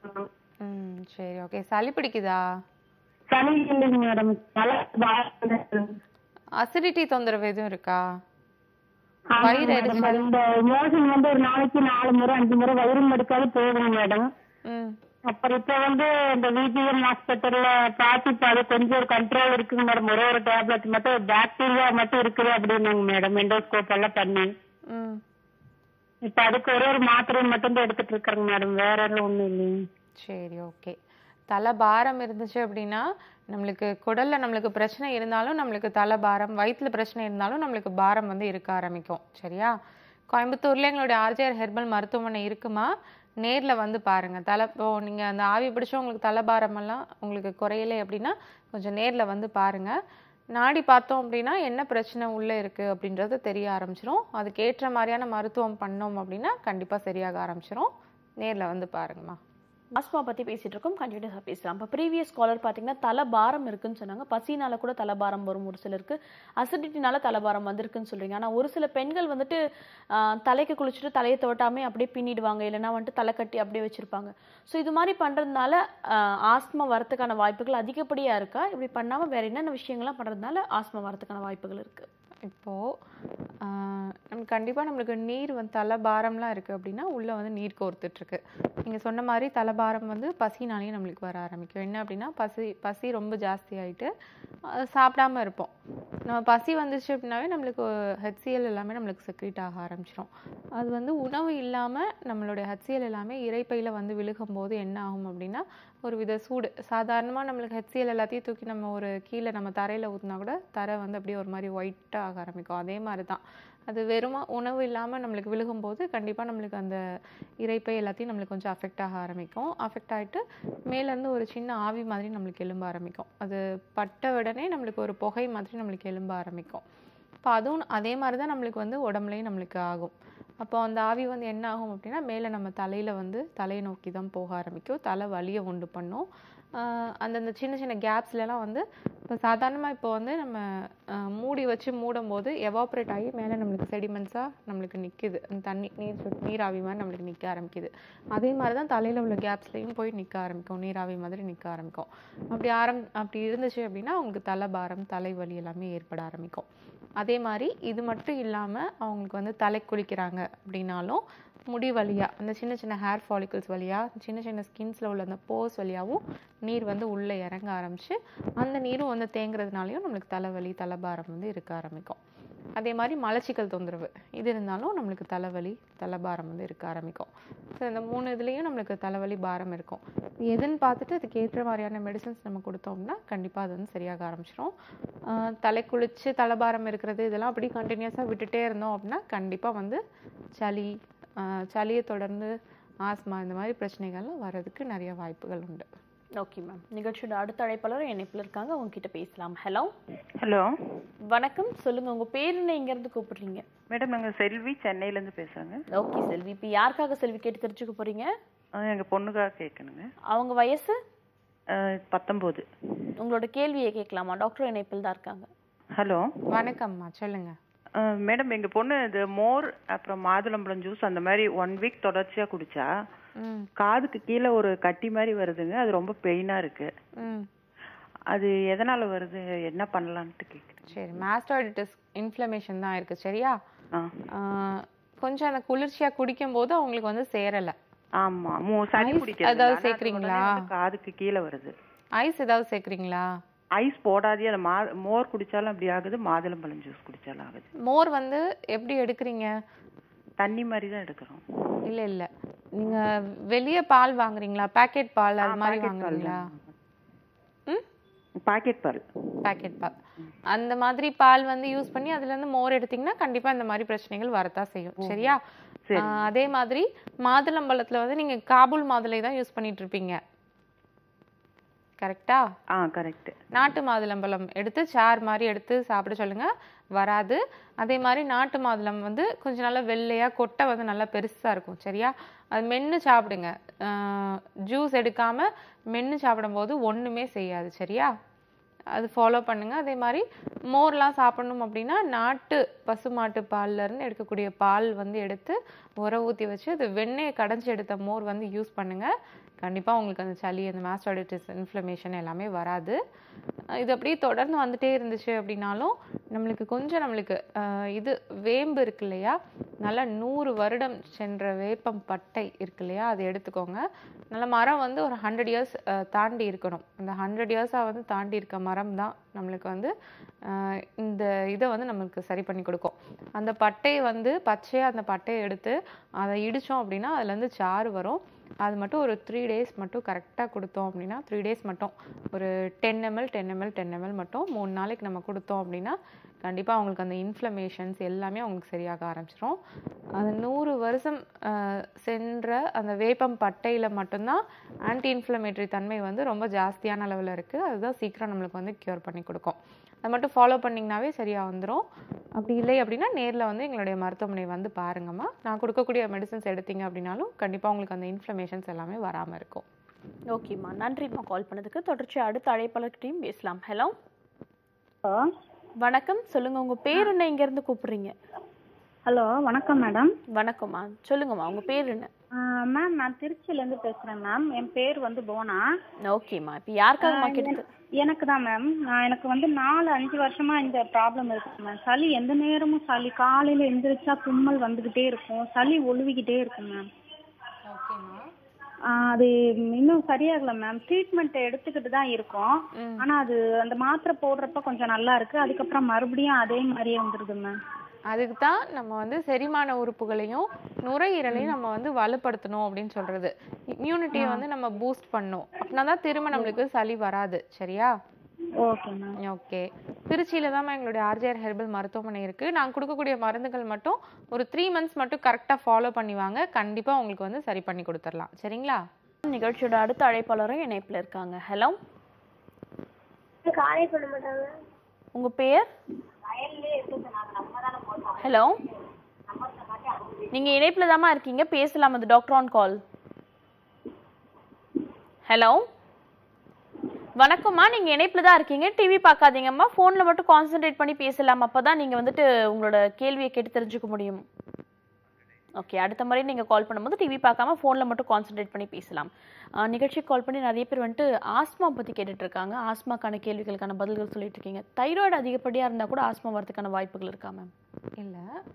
ம் சரி ஓகே சளி பிடிக்குதா சளி இல்லைங்க மேடம் தலை பாரம் அசிடிட்டி தொந்தரவு எதுவும் இருக்கா ஆமாங்க வயிறு மேடம். எரிச்சல் இந்த மோஷன் வந்து ஒரு நாளைக்கு நாலு முறை அஞ்சு முறை வயிறு மடுக்காது போகுங்க மேடம் ம் அப்புறம் இப்ப வந்து இந்த விஜிஎம் ஹாஸ்பிட்டல்ல பார்த்து அது கொஞ்சம் ஒரு கண்ட்ரோல் இருக்குங்க மேடம் ஒரே ஒரு டேப்லெட் மட்டும் பாக்டீரியா மட்டும் இருக்குது அப்படின்னாங்க மேடம் எண்டோஸ்கோப் எல்லாம் பண்ணி ம் இப்ப அதுக்கு ஒரே ஒரு மாத்திரை மட்டும் தான் எடுத்துட்டு இருக்கேங்க மேடம் வேற எதுவும் ஒண்ணும் இல்லைங்க சரி ஓகே தலை பாரம் இருந்துச்சு அப்படின்னா நம்மளுக்கு குடல்ல நம்மளுக்கு பிரச்சனை இருந்தாலும் நம்மளுக்கு தலை பாரம் வயிற்றுல பிரச்சனை இருந்தாலும் நம்மளுக்கு பாரம் வந்து இருக்க ஆரம்பிக்கும் சரியா கோயம்புத்தூர்ல எங்களுடைய ஆர்ஜிஆர் ஹெர்பல் மருத்துவமனை இருக்குமா நேர்ல வந்து பாருங்க தலை இப்போ நீங்க அந்த ஆவி பிடிச்சா உங்களுக்கு தலை பாரம் எல்லாம் உங்களுக்கு குறையலை அப்படின்னா கொஞ்சம் நேர்ல வந்து பாருங்க நாடி பார்த்தோம் அப்படின்னா என்ன பிரச்சனை உள்ள இருக்கு அப்படின்றது தெரிய ஆரம்பிச்சிரும் அதுக்கு ஏற்ற மாதிரியான மருத்துவம் பண்ணோம் அப்படின்னா கண்டிப்பா சரியாக ஆரம்பிச்சிரும் நேர்ல வந்து பாருங்கம்மா ஆஸ்மா பத்தி பேசிட்டு இருக்கோம் கண்டினியூஸா பேசலாம் இப்போ ப்ரீவியஸ் காலர் பாத்தீங்கன்னா தலை பாரம் இருக்குன்னு சொன்னாங்க பசினால கூட தலை பாரம் வரும் ஒரு சிலருக்கு அசிடிட்டினால தலை பாரம் வந்திருக்குன்னு சொல்றீங்க ஆனா ஒரு சில பெண்கள் வந்துட்டு ஆஹ், தலைக்கு குளிச்சுட்டு தலையை துவட்டாமே அப்படியே பின்னிடுவாங்க இல்லைன்னா வந்துட்டு தலை கட்டி அப்படியே வச்சிருப்பாங்க ஸோ இது மாதிரி பண்றதுனால ஆஹ், ஆஸ்மா வரதுக்கான வாய்ப்புகள் அதிகப்படியா இருக்கா இப்படி பண்ணாம வேற என்னென்ன விஷயங்கள்லாம் பண்றதுனால ஆஸ்மா வரதுக்கான வாய்ப்புகள் இருக்கு இப்போ ஆஹ், நமக்கு கண்டிப்பா நம்மளுக்கு நீர் வந்து தலை பாரம்லாம் இருக்கு அப்படின்னா உள்ள வந்து நீர் கோர்த்துட்டு இருக்கு நீங்க சொன்ன மாதிரி தலை பாரம் வந்து பசினாலேயே நம்மளுக்கு வர ஆரம்பிக்கும் என்ன அப்படின்னா பசி பசி ரொம்ப ஜாஸ்தி ஆயிட்டு அது சாப்பிடாம இருப்போம் நம்ம பசி வந்துச்சு அப்படின்னாவே நம்மளுக்கு ஹெச்சிஎல் எல்லாமே நம்மளுக்கு செக்ரீட் ஆக ஆரம்பிச்சிடும் அது வந்து உணவு இல்லாம நம்மளுடைய ஹெச்சிஎல் எல்லாமே இரைப்பையில வந்து விழுகும் போது என்ன ஆகும் அப்படின்னா ஒரு வித சூடு சாதாரணமா நம்மளுக்கு ஹெச்சிஎல் எல்லாத்தையும் தூக்கி நம்ம ஒரு கீழே நம்ம தரையில ஊத்துனா கூட தரை வந்து அப்படியே ஒரு மாதிரி ஒயிட்டாக ஆக ஆரம்பிக்கும் அதே மாதிரி தான் அது வெறுமா உணவு இல்லாம நம்மளுக்கு விழுகும்போது கண்டிப்பா நம்மளுக்கு அந்த இரைப்பை எல்லாத்தையும் நம்மளுக்கு கொஞ்சம் அஃபெக்ட் ஆக ஆரம்பிக்கும் அஃபெக்ட் ஆயிட்டு மேல இருந்து ஒரு சின்ன ஆவி மாதிரி நம்மளுக்கு எலும்ப ஆரம்பிக்கும் அது பட்ட உடனே நம்மளுக்கு ஒரு புகை மாதிரி நம்மளுக்கு எலும்ப ஆரம்பிக்கும் இப்போ அதுவும் அதே மாதிரி தான் நம்மளுக்கு வந்து உடம்புலையும் நம்மளுக்கு ஆகும் அப்போ அந்த ஆவி வந்து என்ன ஆகும் அப்படின்னா மேலே நம்ம தலையில வந்து தலையை நோக்கி தான் போக ஆரம்பிக்கும் தலை வலியை உண்டு பண்ணும் ஆஹ் அந்தந்த சின்ன சின்ன கேப்ஸ்லலாம் வந்து இப்போ சாதாரணமாக இப்போ வந்து நம்ம ஆஹ் மூடி வச்சு மூடும் போது எவாப்ரேட் ஆகி மேலே நம்மளுக்கு செடிமெண்ட்ஸாக நம்மளுக்கு நிற்குது அந்த தண்ணி நீர் சொட்டு நீராவி மாதிரி நம்மளுக்கு நிற்க ஆரம்பிக்குது அதே மாதிரி தான் தலையில் உள்ள கேப்ஸ்லையும் போய் நிற்க ஆரம்பிக்கும் நீராவி மாதிரி நிற்க ஆரம்பிக்கும் அப்படி ஆரம் அப்படி இருந்துச்சு அப்படின்னா அவங்களுக்கு தலை பாரம் தலைவலி எல்லாமே ஏற்பட ஆரம்பிக்கும் அதே மாதிரி இது மட்டும் இல்லாமல் அவங்களுக்கு வந்து தலை குளிக்கிறாங்க அப்படின்னாலும் முடி வழியா அந்த சின்ன சின்ன ஹேர் ஃபாலிகல்ஸ் வழியா சின்ன சின்ன ஸ்கின்ஸ்ல உள்ள அந்த போஸ் வழியாவும் நீர் வந்து உள்ள இறங்க ஆரம்பிச்சு அந்த நீரும் வந்து தேங்குறதுனாலையும் நம்மளுக்கு தலைவலி தலைபாரம் வந்து இருக்க ஆரம்பிக்கும் அதே மாதிரி மலச்சிக்கல் தொந்தரவு இது இருந்தாலும் நம்மளுக்கு தலைவலி தலைபாரம் வந்து இருக்க ஆரம்பிக்கும் ஸோ இந்த மூணு இதுலேயும் நம்மளுக்கு தலைவலி பாரம் இருக்கும் எதுன்னு பார்த்துட்டு அதுக்கு ஏற்ற மாதிரியான மெடிசன்ஸ் நம்ம கொடுத்தோம்னா கண்டிப்பாக அது வந்து சரியாக ஆரம்பிச்சிடும் ஆஹ் தலை குளிச்சு தலைபாரம் இருக்கிறது இதெல்லாம் அப்படி கண்டினியூஸாக விட்டுட்டே இருந்தோம் அப்படின்னா கண்டிப்பாக வந்து சளி ஆஹ் சளியை தொடர்ந்து ஆஸ்மா இந்த மாதிரி பிரச்சனைகள்லாம் வர்றதுக்கு நிறைய வாய்ப்புகள் உண்டு ஓகே மேம் நிகழ்ச்சியோட அடுத்த அழைப்பாளர் இணைப்பில் இருக்காங்க அவங்க கிட்ட பேசலாம் ஹலோ ஹலோ வணக்கம் சொல்லுங்க உங்க பேர் என்ன எங்க இருந்து கூப்பிடுறீங்க மேடம் நாங்கள் செல்வி சென்னையிலேருந்து பேசுகிறேங்க ஓகே செல்வி இப்போ யாருக்காக செல்வி கேட்டு தெரிஞ்சுக்க போறீங்க எங்கள் பொண்ணுக்காக கேட்கணுங்க அவங்க வயசு அஹ், பத்தொம்போது உங்களோட கேள்வியை கேட்கலாமா டாக்டர் இணைப்பில் தான் இருக்காங்க ஹலோ வணக்கம்மா சொல்லுங்க அஹ், மேடம் எங்கள் பொண்ணு இது மோர் அப்புறம் மாதுளம்பழம் ஜூஸ் அந்த மாதிரி ஒன் வீக் தொடர்ச்சியாக குடிச்சா ம் காதுக்கு கீழே ஒரு கட்டி மாதிரி வருதுங்க அது ரொம்ப பெயினாக இருக்கு ம் அது எதனால் வருது என்ன பண்ணலான்ட்டு கேட்குறேன் சரி மாஸ்டாய்டிஸ் இன்ஃப்ளமேஷன் தான் இருக்கு சரியா ஆ ஆஹ் கொஞ்சம் அந்த குளிர்ச்சியா குடிக்கும் போது அவங்களுக்கு வந்து சேரல ஆமா மூ சளி Ice பிடிக்கிறது ஏதாவது ஆனா அது சேர்க்கறீங்களா? உடனே வந்து காதுக்கு கீழே வருது ஐஸ் ஏதாவது சேர்க்குறீங்களா ஐஸ் போடாதே அது மா மோர் குடிச்சாலும் அப்படி ஆகுது மாதுளம்பழம் ஜூஸ் குடிச்சாலும் ஆகுது மோர் வந்து எப்படி எடுக்கிறீங்க தண்ணி மாதிரி தான் எடுக்கிறோம் இல்ல இல்ல நீங்க வெளிய பால் வாங்குறீங்களா பாக்கெட் பால் அது மாதிரி வாங்குறீங்களா ம் பாக்கெட் பால் பாக்கெட் பால் அந்த மாதிரி பால் வந்து யூஸ் பண்ணி அதுல இருந்து மோர் எடுத்தீங்கன்னா கண்டிப்பா இந்த மாதிரி பிரச்சனைகள் வரத்தான் செய்யும் சரியா ஆஹ் அதே மாதிரி மாதுளம்பழத்துல வந்து நீங்க காபூல் மாதுளை தான் யூஸ் பண்ணிட்டு இருப்பீங்க கரெக்டா ஆ கரெக்ட் நாட்டு மாதுளம்பழம் எடுத்து சார் மாதிரி எடுத்து சாப்பிட சொல்லுங்க வராது அதே மாதிரி நாட்டு மாதுளம் வந்து கொஞ்சம் நல்லா வெள்ளையா கொட்டை வந்து நல்லா பெருசா இருக்கும் சரியா அது மென்னு சாப்பிடுங்க ஜூஸ் எடுக்காம மென்னு சாப்பிடும்போது ஒண்ணுமே செய்யாது சரியா அது ஃபாலோ பண்ணுங்க அதே மாதிரி மோர்லாம் சாப்பிடணும் அப்படின்னா நாட்டு பசுமாட்டு பால்ல இருந்து எடுக்கக்கூடிய பால் வந்து எடுத்து உர ஊற்றி வச்சு அது வெண்ணெயை கடைஞ்சி எடுத்த மோர் வந்து யூஸ் பண்ணுங்க கண்டிப்பா உங்களுக்கு அந்த சளி அந்த மாஸ்டாடிட்டிஸ் இன்ஃப்ளமேஷன் எல்லாமே வராது அஹ் இது அப்படியே தொடர்ந்து வந்துட்டே இருந்துச்சு அப்படின்னாலும் நம்மளுக்கு கொஞ்சம் நம்மளுக்கு அஹ் இது வேம்பு இருக்கு இல்லையா நல்லா நூறு வருடம் சென்ற வேப்பம் பட்டை இருக்கு இல்லையா அது எடுத்துக்கோங்க நல்ல மரம் வந்து ஒரு ஹண்ட்ரட் இயர்ஸ் தாண்டி இருக்கணும் அந்த ஹண்ட்ரட் இயர்ஸாக வந்து தாண்டி இருக்க மரம் தான் நம்மளுக்கு வந்து அஹ் இந்த இதை வந்து நம்மளுக்கு சரி பண்ணி கொடுக்கும் அந்த பட்டையை வந்து பச்சையாக அந்த பட்டையை எடுத்து அதை இடித்தோம் அப்படின்னா அதுலேருந்து சாறு வரும் அது மட்டும் ஒரு த்ரீ டேஸ் மட்டும் கரெக்டாக கொடுத்தோம் அப்படின்னா த்ரீ டேஸ் மட்டும் ஒரு ten ml ten ml ten ml மட்டும் மூணு நாளைக்கு நம்ம கொடுத்தோம் அப்படின்னா கண்டிப்பாக அவங்களுக்கு அந்த இன்ஃப்ளமேஷன்ஸ் எல்லாமே அவங்களுக்கு சரியாக ஆரம்பிச்சிரும் அந்த நூறு வருஷம் அஹ், சென்ற அந்த வேப்பம் பட்டையில் மட்டும்தான் ஆன்டி இன்ஃப்ளமேட்டரி தன்மை வந்து ரொம்ப ஜாஸ்தியான அளவில் இருக்குது அதுதான் சீக்கிரம் நம்மளுக்கு வந்து க்யூர் பண்ணி கொடுக்கும் அதை மட்டும் ஃபாலோ பண்ணிங்கனாவே சரியாக வந்துடும் அப்படி இல்லை அப்படின்னா நேரில் வந்து எங்களுடைய மருத்துவமனை வந்து பாருங்கம்மா நான் கொடுக்கக்கூடிய மெடிசன்ஸ் எடுத்தீங்க அப்படின்னாலும் கண்டிப்பாக உங்களுக்கு அந்த இன்ஃப்ளமேஷன்ஸ் எல்லாமே வராமல் இருக்கும் ஓகேம்மா நன்றிம்மா கால் பண்ணதுக்கு தொடர்ச்சி அடுத்த அழைப்பாளர்கிட்டையும் பேசலாம் ஹலோ ஹலோ வணக்கம் சொல்லுங்க உங்க பேர் என்ன இங்க இருந்து கூப்பிடுறீங்க ஹலோ வணக்கம் மேடம் வணக்கம்மா சொல்லுங்கம்மா உங்க பேர் என்ன மேம் நான் திருச்சியிலேருந்து பேசுகிறேன் மேம் என் பேர் வந்து போனா ஓகேம்மா இப்போ யாருக்காகம்மா ஆ, கேட்டு எனக்கு தான் மேம் எனக்கு வந்து நாலு அஞ்சு வருஷமா இந்த ப்ராப்ளம் இருக்கு மேம் சளி எந்த நேரமும் சளி காலையில எந்திரிச்சா தும்மல் வந்துகிட்டே இருக்கும் சளி ஒழுவிக்கிட்டே இருக்கும் மேம் அது இன்னும் சரியாகல மேம் ட்ரீட்மெண்ட் எடுத்துக்கிட்டு தான் இருக்கோம் ஆனா அது அந்த மாத்திரை போடுறப்ப கொஞ்சம் நல்லா இருக்கு அதுக்கப்புறம் மறுபடியும் அதே மாதிரியே வந்துருது மேம் அதுக்கு தான் நம்ம வந்து செரிமான உறுப்புகளையும் நுரையீரலையும் நம்ம வந்து வலுப்படுத்தணும் அப்படின்னு சொல்றது இம்யூனிட்டியை வந்து நம்ம பூஸ்ட் பண்ணணும் அப்படின்னா தான் திரும்ப நம்மளுக்கு சளி வராது சரியா ஓகே மேம் ஓகே திருச்சியில தான் எங்களுடைய ஆர்ஜிஆர் ஹெர்பல் மருத்துவமனை இருக்கு நான் கொடுக்கக்கூடிய மருந்துகள் மட்டும் ஒரு த்ரீ மந்த்ஸ் மட்டும் கரெக்டா ஃபாலோ பண்ணி வாங்க கண்டிப்பா உங்களுக்கு வந்து சரி பண்ணி கொடுத்துடலாம் சரிங்களா நிகழ்ச்சியோட அடுத்த அழைப்பாளரும் இணைப்புல இருக்காங்க ஹலோ காலே பண்ண மாட்டாங்க உங்க பேர் ஹலோ நீங்க இணைப்புல தாம்மா இருக்கீங்க பேசலாம் அது டாக்டர் ஆன் கால் ஹலோ வணக்கம்மா நீங்க இணைப்புல தான் இருக்கீங்க டிவி பார்க்காதீங்கம்மா போன்ல மட்டும் கான்சென்ட்ரேட் பண்ணி பேசலாம் அப்பதான் நீங்க வந்துட்டு உங்களோட கேள்வியை கேட்டு தெரிஞ்சுக்க முடியும் ஓகே அடுத்த முறை நீங்க கால் பண்ணும்போது டிவி பார்க்காம போன்ல மட்டும் கான்சென்ட்ரேட் பண்ணி பேசலாம் ஆஹ் நிகழ்ச்சிக்கு கால் பண்ணி நிறைய பேர் வந்துட்டு ஆஸ்மா பத்தி கேட்டுட்டு இருக்காங்க ஆஸ்மாக்கான கேள்விகளுக்கான பதில்கள் சொல்லிட்டு இருக்கீங்க தைராய்டு அதிகப்படியா இருந்தா கூட ஆஸ்மா வரதுக்கான வாய்ப்புகள் இருக்கா மேம் இல்ல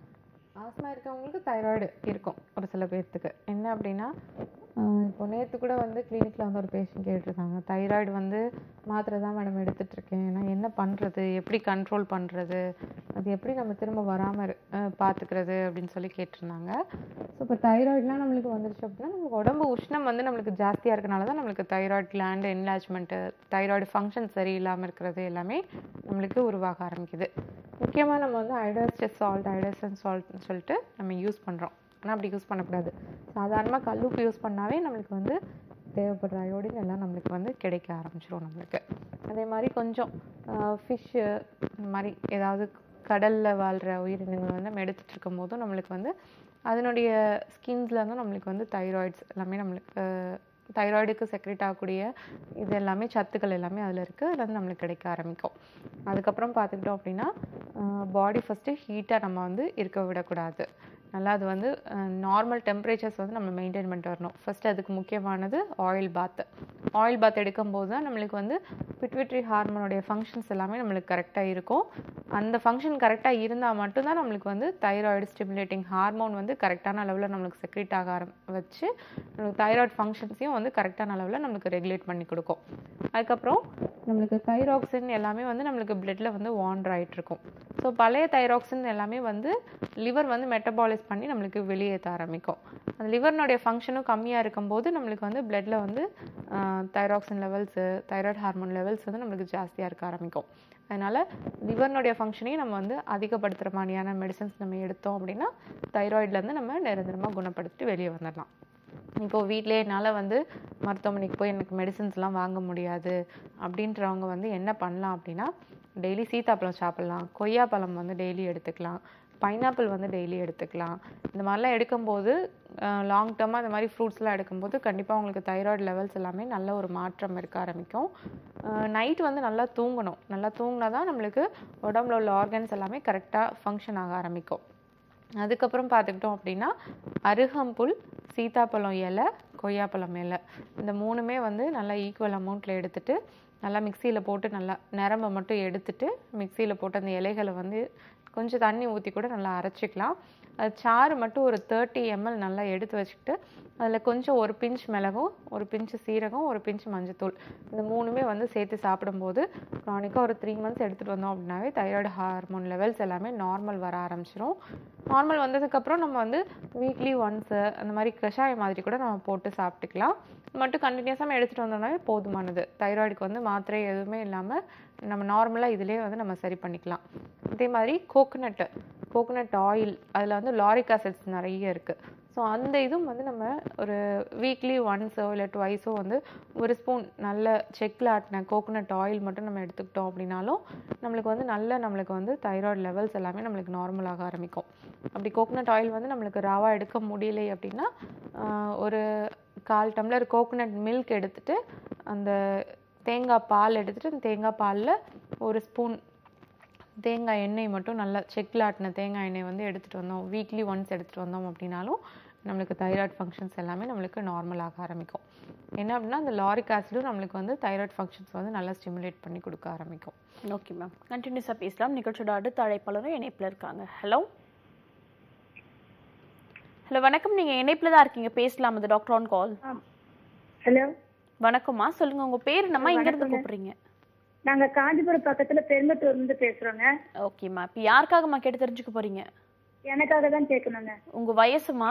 ஆஸ்மா இருக்கவங்களுக்கு தைராய்டு இருக்கும் ஒரு சில பேர்த்துக்கு என்ன அப்படின்னா ஆஹ் இப்போ நேற்று கூட வந்து கிளினிக்கில் வந்து ஒரு பேஷண்ட் கேட்டிருக்காங்க தைராய்டு வந்து மாத்திரை தான் மேடம் எடுத்துட்டு இருக்கேன் நான் என்ன பண்ணுறது எப்படி கண்ட்ரோல் பண்ணுறது அது எப்படி நம்ம திரும்ப வராமல் பார்த்துக்கிறது அப்படின்னு சொல்லி கேட்டிருந்தாங்க ஸோ இப்போ தைராய்டுலாம் நம்மளுக்கு வந்துருச்சு அப்படின்னா நமக்கு உடம்பு உஷ்ணம் வந்து நம்மளுக்கு ஜாஸ்தியாக இருக்கனால தான் நம்மளுக்கு thyroid gland enlargement thyroid function சரியில்லாமல் இருக்கிறது எல்லாமே நம்மளுக்கு உருவாக ஆரம்பிக்குது முக்கியமாக நம்ம வந்து ஐடோஸ்டஸ் சால்ட் ஐடோசன் சால்ட்னு சொல்லிட்டு நம்ம யூஸ் பண்ணுறோம் ஆனால் அப்படி யூஸ் பண்ணக்கூடாது சாதாரணமாக கல்லுப்பு யூஸ் பண்ணாவே நம்மளுக்கு வந்து தேவைப்படுற அயோடின் எல்லாம் நம்மளுக்கு வந்து கிடைக்க ஆரம்பிச்சிரும் நம்மளுக்கு அதே மாதிரி கொஞ்சம் ஃபிஷ்ஷு இந்த மாதிரி ஏதாவது கடலில் வாழ்கிற உயிரினங்கள் வந்து நம்ம எடுத்துகிட்டு இருக்கும் போதும் நம்மளுக்கு வந்து அதனுடைய ஸ்கின்ஸில் வந்து நம்மளுக்கு வந்து தைராய்ட்ஸ் எல்லாமே நம்மளுக்கு தைராய்டுக்கு செக்ரேட் ஆகக்கூடிய இது எல்லாமே சத்துக்கள் எல்லாமே அதில் இருக்குது அதில் வந்து நம்மளுக்கு கிடைக்க ஆரம்பிக்கும் அதுக்கப்புறம் பார்த்துக்கிட்டோம் அப்படின்னா பாடி ஃபஸ்ட்டு ஹீட்டாக நம்ம வந்து இருக்க விடக்கூடாது நல்லா அது வந்து நார்மல் டெம்பரேச்சர்ஸ் வந்து நம்ம மெயின்டைன் பண்ணிட்டு வரணும் ஃபர்ஸ்ட் அதுக்கு முக்கியமானது ஆயில் பாத் ஆயில் பாத் எடுக்கும்போது தான் நம்மளுக்கு வந்து பிட்விட்ரி ஹார்மோனுடைய ஃபங்க்ஷன்ஸ் எல்லாமே நம்மளுக்கு கரெக்டாக இருக்கும் அந்த ஃபங்க்ஷன் கரெக்டாக இருந்தால் மட்டும்தான் நம்மளுக்கு வந்து தைராய்டு ஸ்டிமுலேட்டிங் ஹார்மோன் வந்து கரெக்டான அளவில் நம்மளுக்கு செக்ரேட் ஆக ஆரம் வச்சு நம்மளுக்கு தைராய்டு ஃபங்க்ஷன்ஸையும் வந்து கரெக்டான அளவில் நம்மளுக்கு ரெகுலேட் பண்ணி கொடுக்கும் அதுக்கப்புறம் நம்மளுக்கு தைராக்சின் எல்லாமே வந்து நம்மளுக்கு பிளட்ல வந்து வாண்டர் ஆயிட்டு இருக்கும் ஸோ பழைய தைராக்சின் எல்லாமே வந்து லிவர் வந்து மெட்டபாலைஸ் பண்ணி நம்மளுக்கு வெளியேற்ற ஆரம்பிக்கும் அந்த லிவர்னுடைய ஃபங்க்ஷனும் கம்மியாக இருக்கும்போது நம்மளுக்கு வந்து பிளட்ல வந்து thyroxine levels thyroid hormone levels வந்து நம்மளுக்கு ஜாஸ்தியாக இருக்க ஆரம்பிக்கும் அதனால லிவர்னுடைய ஃபங்க்ஷனையும் நம்ம வந்து அதிகப்படுத்துகிற மாதிரியான மெடிசன்ஸ் நம்ம எடுத்தோம் அப்படின்னா தைராய்ட்லேருந்து நம்ம நிரந்தரமாக குணப்படுத்திட்டு வெளியே வந்துடலாம் இப்போ வீட்டிலே என்னால் வந்து மருத்துவமனைக்கு போய் எனக்கு மெடிசன்ஸ்லாம் வாங்க முடியாது அப்படின்றவங்க வந்து என்ன பண்ணலாம் அப்படின்னா டெய்லி சீத்தாப்பழம் சாப்பிட்லாம் கொய்யாப்பழம் வந்து டெய்லி எடுத்துக்கலாம் பைனாப்பிள் வந்து டெய்லி எடுத்துக்கலாம் இந்த மாதிரிலாம் எடுக்கும்போது லாங் டேர்மாக இந்த மாதிரி ஃப்ரூட்ஸ்லாம் எடுக்கும்போது கண்டிப்பாக உங்களுக்கு தைராய்டு லெவல்ஸ் எல்லாமே நல்ல ஒரு மாற்றம் இருக்க ஆரம்பிக்கும் நைட் வந்து நல்லா தூங்கணும் நல்லா தூங்கினா தான் நம்மளுக்கு உடம்புல உள்ள ஆர்கன்ஸ் எல்லாமே கரெக்டாக ஃபங்க்ஷன் ஆக ஆரம்பிக்கும் அதுக்கப்புறம் பார்த்துக்கிட்டோம் அப்படின்னா அருகம்புல் சீத்தாப்பழம் இலை கொய்யாப்பழம் இலை இந்த மூணுமே வந்து நல்லா ஈக்குவல் அமௌண்ட்டில் எடுத்துட்டு நல்லா மிக்சியில் போட்டு நல்லா நிரம்ப மட்டும் எடுத்துட்டு மிக்சியில் போட்டு அந்த இலைகளை வந்து கொஞ்சம் தண்ணி ஊற்றி கூட நல்லா அரைச்சிக்கலாம் அது சாறு மட்டும் ஒரு தேர்ட்டி எம்எல் நல்லா எடுத்து வச்சுக்கிட்டு அதில் கொஞ்சம் ஒரு பிஞ்ச் மிளகும் ஒரு பிஞ்சு சீரகம் ஒரு பிஞ்ச் மஞ்சத்தூள் இந்த மூணுமே வந்து சேர்த்து சாப்பிடும்போது க்ரானிக்காக ஒரு த்ரீ மந்த்ஸ் எடுத்துகிட்டு வந்தோம் அப்படின்னாவே தைராய்டு ஹார்மோன் லெவல்ஸ் எல்லாமே நார்மல் வர ஆரம்பிச்சிரும் நார்மல் வந்ததுக்கப்புறம் நம்ம வந்து வீக்லி ஒன்ஸு அந்த மாதிரி கஷாயம் மாதிரி கூட நம்ம போட்டு சாப்பிட்டுக்கலாம் இது மட்டும் கண்டினியூஸாக நம்ம எடுத்துகிட்டு வந்தோம்னாவே போதுமானது தைராய்டுக்கு வந்து மாத்திரை எதுவுமே இல்லாமல் நம்ம நார்மலாக இதிலே வந்து நம்ம சரி பண்ணிக்கலாம் அதே மாதிரி கோகோனட்டு கோகோனட் ஆயில் அதில் வந்து லாரிக் ஆசிட்ஸ் நிறைய இருக்குது ஸோ அந்த இதுவும் வந்து நம்ம ஒரு வீக்லி ஒன்ஸோ இல்லை டுவைஸோ வந்து ஒரு ஸ்பூன் நல்ல செக்கில் ஆட்டின கோகோனட் ஆயில் மட்டும் நம்ம எடுத்துக்கிட்டோம் அப்படின்னாலும் நம்மளுக்கு வந்து நல்ல நம்மளுக்கு வந்து தைராய்டு லெவல்ஸ் எல்லாமே நம்மளுக்கு நார்மல் ஆக ஆரம்பிக்கும் அப்படி கோகோனட் ஆயில் வந்து நம்மளுக்கு ராவா எடுக்க முடியலை அப்படின்னா ஆஹ் ஒரு கால் டம்ளர் கோகோனட் மில்க் எடுத்துட்டு அந்த தேங்காய் பால் எடுத்துட்டு அந்த தேங்காய் பாலில் ஒரு ஸ்பூன் தேங்காய் எண்ணெய் மட்டும் நல்லா செக்கில் ஆட்டின தேங்காய் எண்ணெய் வந்து எடுத்துகிட்டு வந்தோம் வீக்லி ஒன்ஸ் எடுத்துகிட்டு வந்தோம் அப்படின்னாலும் நம்மளுக்கு தைராய்டு ஃபங்க்ஷன்ஸ் எல்லாமே நம்மளுக்கு நார்மல் ஆக ஆரம்பிக்கும் என்ன அப்படின்னா அந்த லாரிக் ஆசிடும் நம்மளுக்கு வந்து தைராய்டு ஃபங்க்ஷன்ஸ் வந்து நல்லா ஸ்டிமுலேட் பண்ணி கொடுக்க ஆரம்பிக்கும் ஓகே மேம் கண்டினியூஸாக பேசலாம் நிகழ்ச்சியோட அடுத்த அழைப்பாளரும் இணைப்பில் இருக்காங்க ஹலோ ஹலோ வணக்கம் நீங்கள் இணைப்பில் தான் இருக்கீங்க பேசலாம் அது டாக்டர் ஆன் கால் ஹலோ வணக்கம்மா சொல்லுங்க உங்க பேர் என்னம்மா இங்க இருந்து வணக்கங்க. கூப்பிடுறீங்க நாங்க காஞ்சிபுரம் பக்கத்துல பெரும்பத்தூர்ல இருந்து பேசுறோங்க ஓகேம்மா இப்போ யாருக்காகம்மா கேட்டு தெரிஞ்சுக்க போறீங்க எனக்காக தான் கேட்கணுங்க உங்க வயசுமா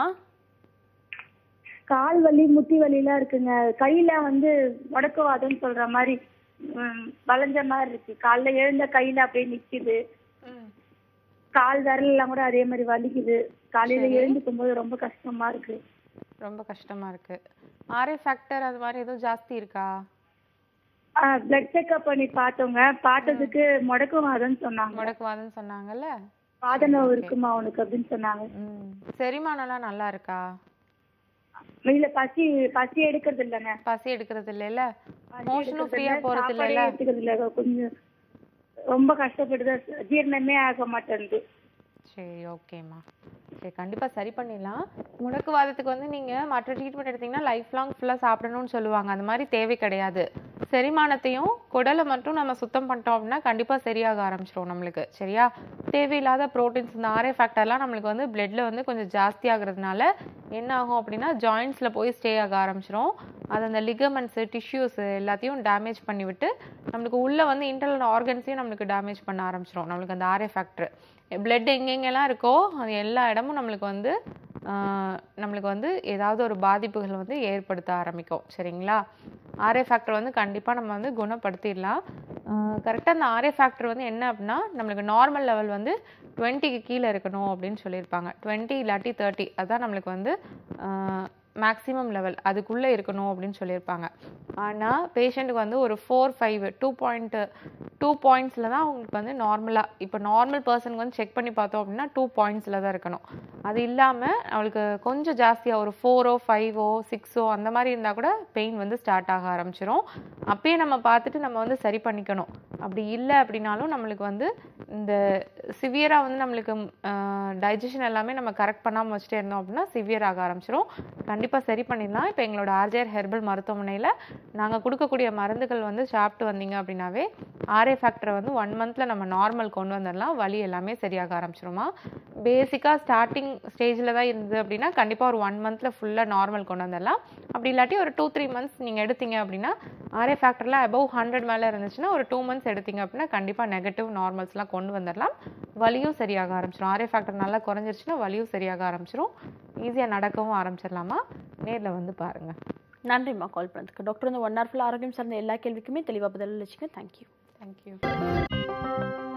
கால் வலி முட்டி வலி எல்லாம் இருக்குங்க கையில வந்து முடக்குவாதம்னு சொல்ற மாதிரி ம், வளைஞ்ச மாதிரி இருக்கு காலைல எழுந்த கையில அப்படியே நிக்குது கால் விரல் எல்லாம் கூட அதே மாதிரி வலிக்குது காலையில சரி. எழுந்துக்கும் போது ரொம்ப கஷ்டமா இருக்கு ரொம்ப கஷ்டமா இருக்கு ஆர்ஏ ஃபேக்டர் அது மாதிரி எதுவும் ஜாஸ்தி இருக்கா பிளட் செக்அப் பண்ணி பார்த்தோங்க பார்த்ததுக்கு முடக்குவாதம்னு சொன்னாங்க முடக்குவாதம்னு சொன்னாங்கல்ல வாத நோவு இருக்குமா உனக்கு அப்படின்னு சொன்னாங்க செரிமானம்லாம் நல்லா இருக்கா இல்ல பசி பசி எடுக்கிறது இல்லைங்க பசி எடுக்கிறது இல்லைல்ல பசி மோஷனும் எடுக்கிறது ஃப்ரீயா இல்ல, போறது சாப்பாடே இல்லைல்ல எடுத்துக்கிறது இல்ல கொஞ்சம் ரொம்ப கஷ்டப்படுது ஜீரணமே ஆக மாட்டேங்குது சரி ஓகேம்மா சரி கண்டிப்பா சரி பண்ணிடலாம் முடக்குவாதத்துக்கு வந்து நீங்க மற்ற ட்ரீட்மெண்ட் எடுத்தீங்கன்னா லைஃப் லாங் ஃபுல்லா சாப்பிடணும்னு சொல்லுவாங்க அந்த மாதிரி தேவை கிடையாது செரிமானத்தையும் குடலை மட்டும் நம்ம சுத்தம் பண்ணிட்டோம் அப்படின்னா கண்டிப்பா சரியாக ஆரம்பிச்சிரும் நம்மளுக்கு சரியா தேவையில்லாத ப்ரோட்டீன்ஸ் இந்த ஆர்ஏ ஃபேக்டர்லாம் நம்மளுக்கு வந்து பிளட்ல வந்து கொஞ்சம் ஜாஸ்தி ஆகுறதுனால என்ன ஆகும் அப்படின்னா ஜாயின்ஸ்ல போய் ஸ்டே ஆக ஆரம்பிச்சிரும் அது அந்த லிகமெண்ட்ஸ் டிஷ்யூஸ் எல்லாத்தையும் டேமேஜ் பண்ணி விட்டு நம்மளுக்கு உள்ள வந்து இன்டர்னல் ஆர்கன்ஸையும் நம்மளுக்கு டேமேஜ் பண்ண ஆரம்பிச்சிரும் நம்மளுக்கு அந்த ஆர்ஏ ஃபேக்டர் பிளட் எங்கெங்கெல்லாம் இருக்கோ அது எல்லா இடமும் நம்மளுக்கு வந்து ஆஹ், நம்மளுக்கு வந்து ஏதாவது ஒரு பாதிப்புகள் வந்து ஏற்படுத்த ஆரம்பிக்கும் சரிங்களா ஆர்ஏ ஃபேக்டர் வந்து கண்டிப்பாக நம்ம வந்து குணப்படுத்திடலாம் கரெக்டாக அந்த ஆர்ஏ ஃபேக்டர் வந்து என்ன அப்படின்னா நம்மளுக்கு நார்மல் லெவல் வந்து டுவெண்ட்டிக்கு கீழே இருக்கணும் அப்படின்னு சொல்லியிருப்பாங்க டுவெண்ட்டி இல்லாட்டி தேர்ட்டி அதான் நம்மளுக்கு வந்து மேக்ஸிமம் லெவல் அதுக்குள்ளே இருக்கணும் அப்படின்னு சொல்லியிருப்பாங்க ஆனால் பேஷண்ட்டுக்கு வந்து ஒரு four five two point two பாயிண்ட்ஸில் தான் அவங்களுக்கு வந்து நார்மலாக இப்போ நார்மல் பர்சனுக்கு வந்து செக் பண்ணி பார்த்தோம் அப்படின்னா டூ பாயிண்ட்ஸில் தான் இருக்கணும் அது இல்லாமல் அவளுக்கு கொஞ்சம் ஜாஸ்தியாக ஒரு ஃபோரோ ஃபைவோ சிக்ஸோ அந்த மாதிரி இருந்தால் கூட பெயின் வந்து ஸ்டார்ட் ஆக ஆரம்பிச்சிரும் அப்பயே நம்ம பார்த்துட்டு நம்ம வந்து சரி பண்ணிக்கணும் அப்படி இல்லை அப்படின்னாலும் நம்மளுக்கு வந்து இந்த சிவியராக வந்து நம்மளுக்கு டைஜஷன் எல்லாமே நம்ம கரெக்ட் பண்ணாமல் வச்சுட்டே இருந்தோம் அப்படின்னா சிவியர் ஆக ஆரம்பிச்சிரும் கண்டிப்பாக சரி பண்ணிடலாம் இப்போ எங்களோட ஆர்ஜிஆர் ஹெர்பல் மருத்துவமனையில் நாங்கள் கொடுக்கக்கூடிய மருந்துகள் வந்து சாப்பிட்டு வந்தீங்க அப்படின்னாவே ஆர்ஏ ஃபேக்டரை வந்து ஒன் மந்தில் நம்ம நார்மல் கொண்டு வந்துடலாம் வலி எல்லாமே சரியாக ஆரம்பிச்சிருமா பேசிக்காக ஸ்டார்டிங் ஸ்டேஜில் தான் இருந்தது அப்படின்னா கண்டிப்பாக ஒரு ஒன் மந்தில் ஃபுல்லாக நார்மல் கொண்டு வந்துடலாம் அப்படி இல்லாட்டி ஒரு டூ த்ரீ மந்த்ஸ் நீங்கள் எடுத்தீங்க அப்படின்னா ஆர்ஏ ஃபேக்டர்லாம் அபவ் ஹண்ட்ரட் மேலே இருந்துச்சுன்னா ஒரு டூ மந்த்ஸ் எடுத்தீங்க அப்படின்னா கண்டிப்பாக நெகட்டிவ் நார்மல்ஸ்லாம் கொண்டு வந்துடலாம் வலியும் சரியாக ஆரம்பிச்சிடும் ஆர்ஏ ஃபேக்டர் நல்லா குறைஞ்சிருச்சுன்னா வலியும் சரியாக ஆரம்பிச்சிடும் ஈஸியாக நடக்கவும் ஆரம்பிச்சிடலாமா நேரில் வந்து பாருங்கள் நன்றிம்மா கால் பண்ணதுக்கு டாக்டர் வந்து ஒன் ஹவர் ஃபுல் ஆரோக்கியம் சார்ந்த எல்லா கேள்விக்குமே தெளிவாக பதில் அளிச்சிங்க தேங்க்யூ தேங்க்யூ